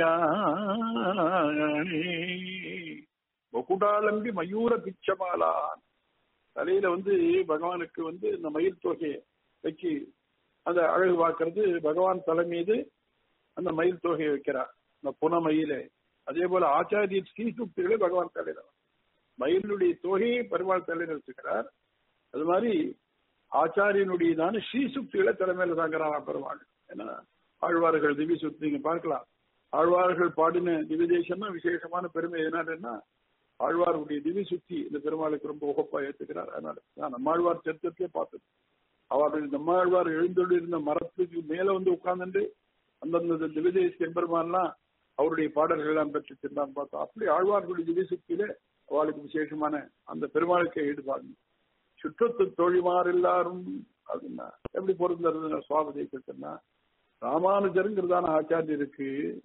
பிரயாணி மகுடாலம்பி மயூர பிச்சமாலா தலையில வந்து பகவானுக்கு வந்து இந்த மயில் தொகையை வச்சு அந்த அழகு பார்க்கறது பகவான் தலை மீது அந்த மயில் தொகையை வைக்கிறார் அந்த புன மயிலே அதே போல ஆச்சாரிய ஸ்ரீசுக்திகளை பகவான் தலையில மயிலுடைய தொகையை பெருமாள் தலையில வச்சுக்கிறார் அது மாதிரி ஆச்சாரியனுடையதான ஸ்ரீசுக்திகளை தலைமையில தாங்கிறாராம் பெருமாள் ஏன்னா ஆழ்வார்கள் திவ்ய சுத்தி நீங்க பார்க்கலாம் ஆழ்வார்கள் பாடின திவ்ய தேசம்னா விசேஷமான பெருமை என்னன்னா ஆழ்வாருடைய திவ்ய சுத்தி இந்த பெருமாளுக்கு ரொம்ப உகப்பா ஏத்துக்கிறார் அதனால நான் நம்மாழ்வார் சரித்திரத்திலே பார்த்தது அவர்கள் நம்மாழ்வார் எழுந்தொழி இருந்த மரத்துக்கு மேல வந்து உட்கார்ந்துட்டு அந்தந்த திவ்யதேசி எம்பெருமான்லாம் அவருடைய பாடல்கள் எல்லாம் பெற்று சென்றான் பார்த்தோம் அப்படி ஆழ்வார்களுடைய திவ்ய சுத்தியில அவளுக்கு விசேஷமான அந்த பெருமாளுக்கு ஈடுபாடு சுற்றத்து தோழிமார் எல்லாரும் அப்படின்னா எப்படி பொருந்தது சுவாமி தேசத்துனா ராமானுஜருங்கிறதான ஆச்சாரியருக்கு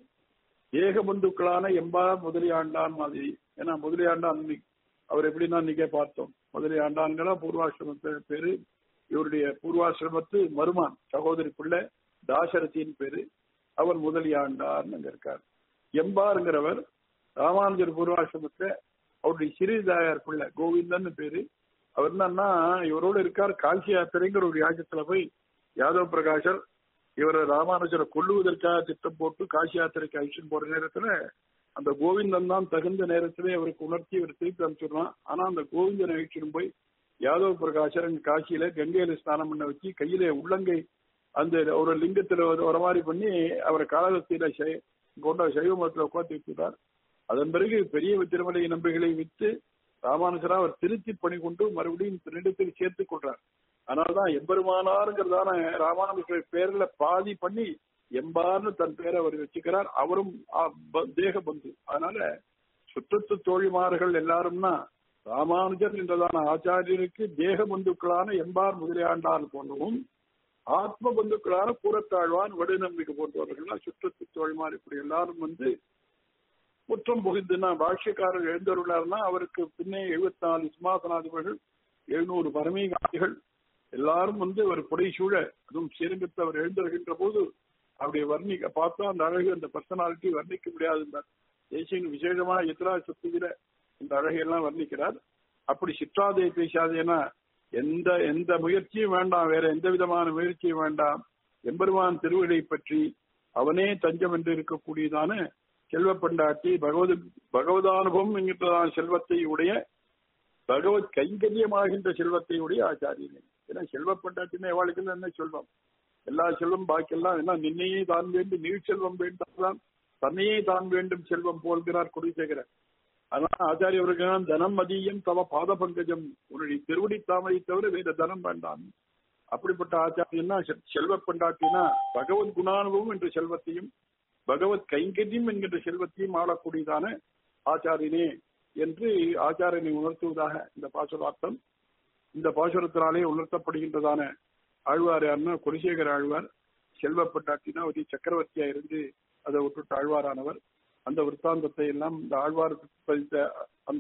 ஏக பந்துக்களான எம்பா முதலியாண்டான் மாதிரி ஏன்னா முதலியாண்டான் அவர் எப்படின்னா நீங்க பார்த்தோம் முதலியாண்டான்களா பூர்வாசிரமத்து பேரு இவருடைய பூர்வாசிரமத்து மருமான் சகோதரி பிள்ளை தாசரதியின் பேரு அவர் முதலியாண்டார்னு அங்க இருக்கார் எம்பாருங்கிறவர் ராமானுஜர் பூர்வாசிரமத்துல அவருடைய சிறிதாயார் பிள்ளை கோவிந்தன் பேரு அவர் என்னன்னா இவரோட இருக்கார் காஞ்சி யாத்திரைங்கிற ஒரு யாகத்துல போய் யாதவ் பிரகாஷர் இவரை ராமானுஜரை கொல்லுவதற்காக திட்டம் போட்டு காசி யாத்திரைக்கு அழிச்சுன்னு போற நேரத்துல அந்த கோவிந்தன் தான் தகுந்த நேரத்திலே அவருக்கு உணர்த்தி இவர் திருப்பி அனுப்பிச்சிடலாம் ஆனா அந்த கோவிந்தனை அழிச்சுன்னு போய் யாதவ் பிரகாஷர் அங்க காசியில கங்கையில ஸ்நானம் பண்ண வச்சு கையில உள்ளங்கை அந்த ஒரு லிங்கத்துல ஒரு மாதிரி பண்ணி அவரை காலகத்தியில கொண்ட சைவ மதத்துல உட்காந்து வச்சுட்டார் அதன் பிறகு பெரிய திருமலை நம்பிகளை வித்து ராமானுஜரா அவர் திருத்தி பணி கொண்டு மறுபடியும் திருடத்தில் சேர்த்துக் கொள்றார் அதனால்தான் எம்பெருமானாருங்கிறதான ராமானுஜர் பேர்ல பாதி பண்ணி எம்பார்னு தன் பேரை அவர் வச்சுக்கிறார் அவரும் தேக பந்து அதனால சுற்றத்து தோழிமார்கள் எல்லாரும்னா ராமானுஜர் என்றதான ஆச்சாரியருக்கு தேக பந்துக்களான எம்பார் முதலியாண்டார் போன்றவும் ஆத்ம பந்துக்களான கூறத்தாழ்வான் வடுநம்பிக்கை போன்றவர்கள்லாம் சுற்றத்து தோழிமார் இப்படி எல்லாரும் வந்து குற்றம் புகுந்துன்னா பாஷ்யக்காரர் எழுந்தருளார்னா அவருக்கு பின்னே எழுபத்தி நாலு சிம்மாசனாதிபர்கள் எழுநூறு பரமீகாதிகள் எல்லாரும் வந்து அவர் புடைசூழ அதுவும் ஸ்ரீரங்கத்தை அவர் எழுந்திருக்கின்ற போது அப்படி வர்ணிக்க பார்த்தா அந்த அழகு அந்த பர்சனாலிட்டி வர்ணிக்க முடியாது தேசியின் விசேஷமா எத்திரா சுத்திகிற இந்த அழகையெல்லாம் வர்ணிக்கிறார் அப்படி சிற்றாதே பேசாதேனா எந்த எந்த முயற்சியும் வேண்டாம் வேற எந்த விதமான முயற்சியும் வேண்டாம் எம்பெருமான் திருவிழை பற்றி அவனே தஞ்சம் என்று இருக்கக்கூடியதான செல்வ பண்டாட்டி பகவத் பகவதானுபவம் என்கின்றதான செல்வத்தை உடைய பகவத் கைங்கரியமாகின்ற செல்வத்தை உடைய ஆச்சாரியனே ஏன்னா செல்வ பண்டாட்டினா எவாளுக்கு என்ன செல்வம் எல்லா செல்வம் பாக்கியெல்லாம் என்ன நின்னையே தான் வேண்டும் நீர் செல்வம் வேண்டாம் தன்னையே தான் வேண்டும் செல்வம் போல்கிறார் குடிசேகரர் அதனால ஆச்சாரியவருக்கு தனம் மதியம் தவ பாத பங்கஜம் உன்னுடைய திருவடி தாமரை தவிர வேற தனம் வேண்டாம் அப்படிப்பட்ட ஆச்சாரியன்னா செல்வ பண்டாட்டினா பகவத் குணானுபவம் என்ற செல்வத்தையும் பகவத் கைங்கரியம் என்கின்ற செல்வத்தையும் ஆளக்கூடியதான ஆச்சாரியனே என்று ஆச்சாரியனை உணர்த்துவதாக இந்த பாசுரார்த்தம் இந்த பாசுரத்தினாலே உணர்த்தப்படுகின்றதான ஆழ்வார் யாருன்னா குலசேகர ஆழ்வார் செல்வப்பட்டாட்டினா ஒரு சக்கரவர்த்தியா இருந்து அதை விட்டுட்டு ஆழ்வாரானவர் அந்த விற்த்தாந்தத்தை எல்லாம் இந்த ஆழ்வார் பதித்த அந்த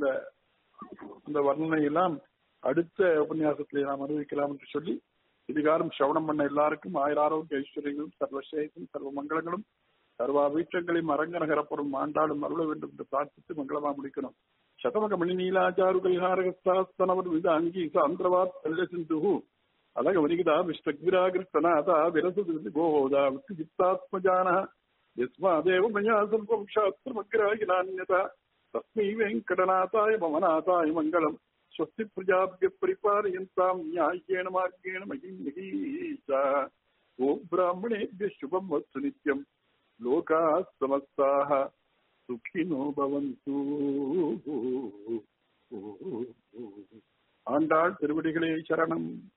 அந்த வர்ணனை எல்லாம் அடுத்த உபன்யாசத்திலே நாம் அனுபவிக்கலாம் என்று சொல்லி இதுகாரம் சிரவணம் பண்ண எல்லாருக்கும் ஆயிராரோக்கிய ஐஸ்வர்யங்களும் சர்வசேஷம் சர்வ மங்களங்களும் சர்வ அபீட்சங்களையும் அரங்கநகரப்படும் ஆண்டாளும் அருள வேண்டும் என்று பிரார்த்தித்து மங்களமா முடிக்கணும் శతమక మణి నీలాచారు కలిహారగస్తాస్తనవరు విధ అంగీ సాంద్రవాత్ కల్లసింధు అలాగ వనిగిద విష్టగ్విరాగృష్టనాథ విరసు గోహోదా విత్తాత్మజాన యస్మాదేవ మయా స్వల్పం శాస్త్రమగ్రాహినాన్యత తస్మై వెంకటనాథాయ మమనాథాయ మంగళం స్వస్తి ప్రజాభ్య పరిపాలయంతాం న్యాయేణ మార్గేణ మహిమహీష ఓం బ్రాహ్మణేభ్య శుభం వస్తు నిత్యం లోకా సమస్తాః சுகினோ பவந்து ஆண்டாள் திருவடிகளே சரணம்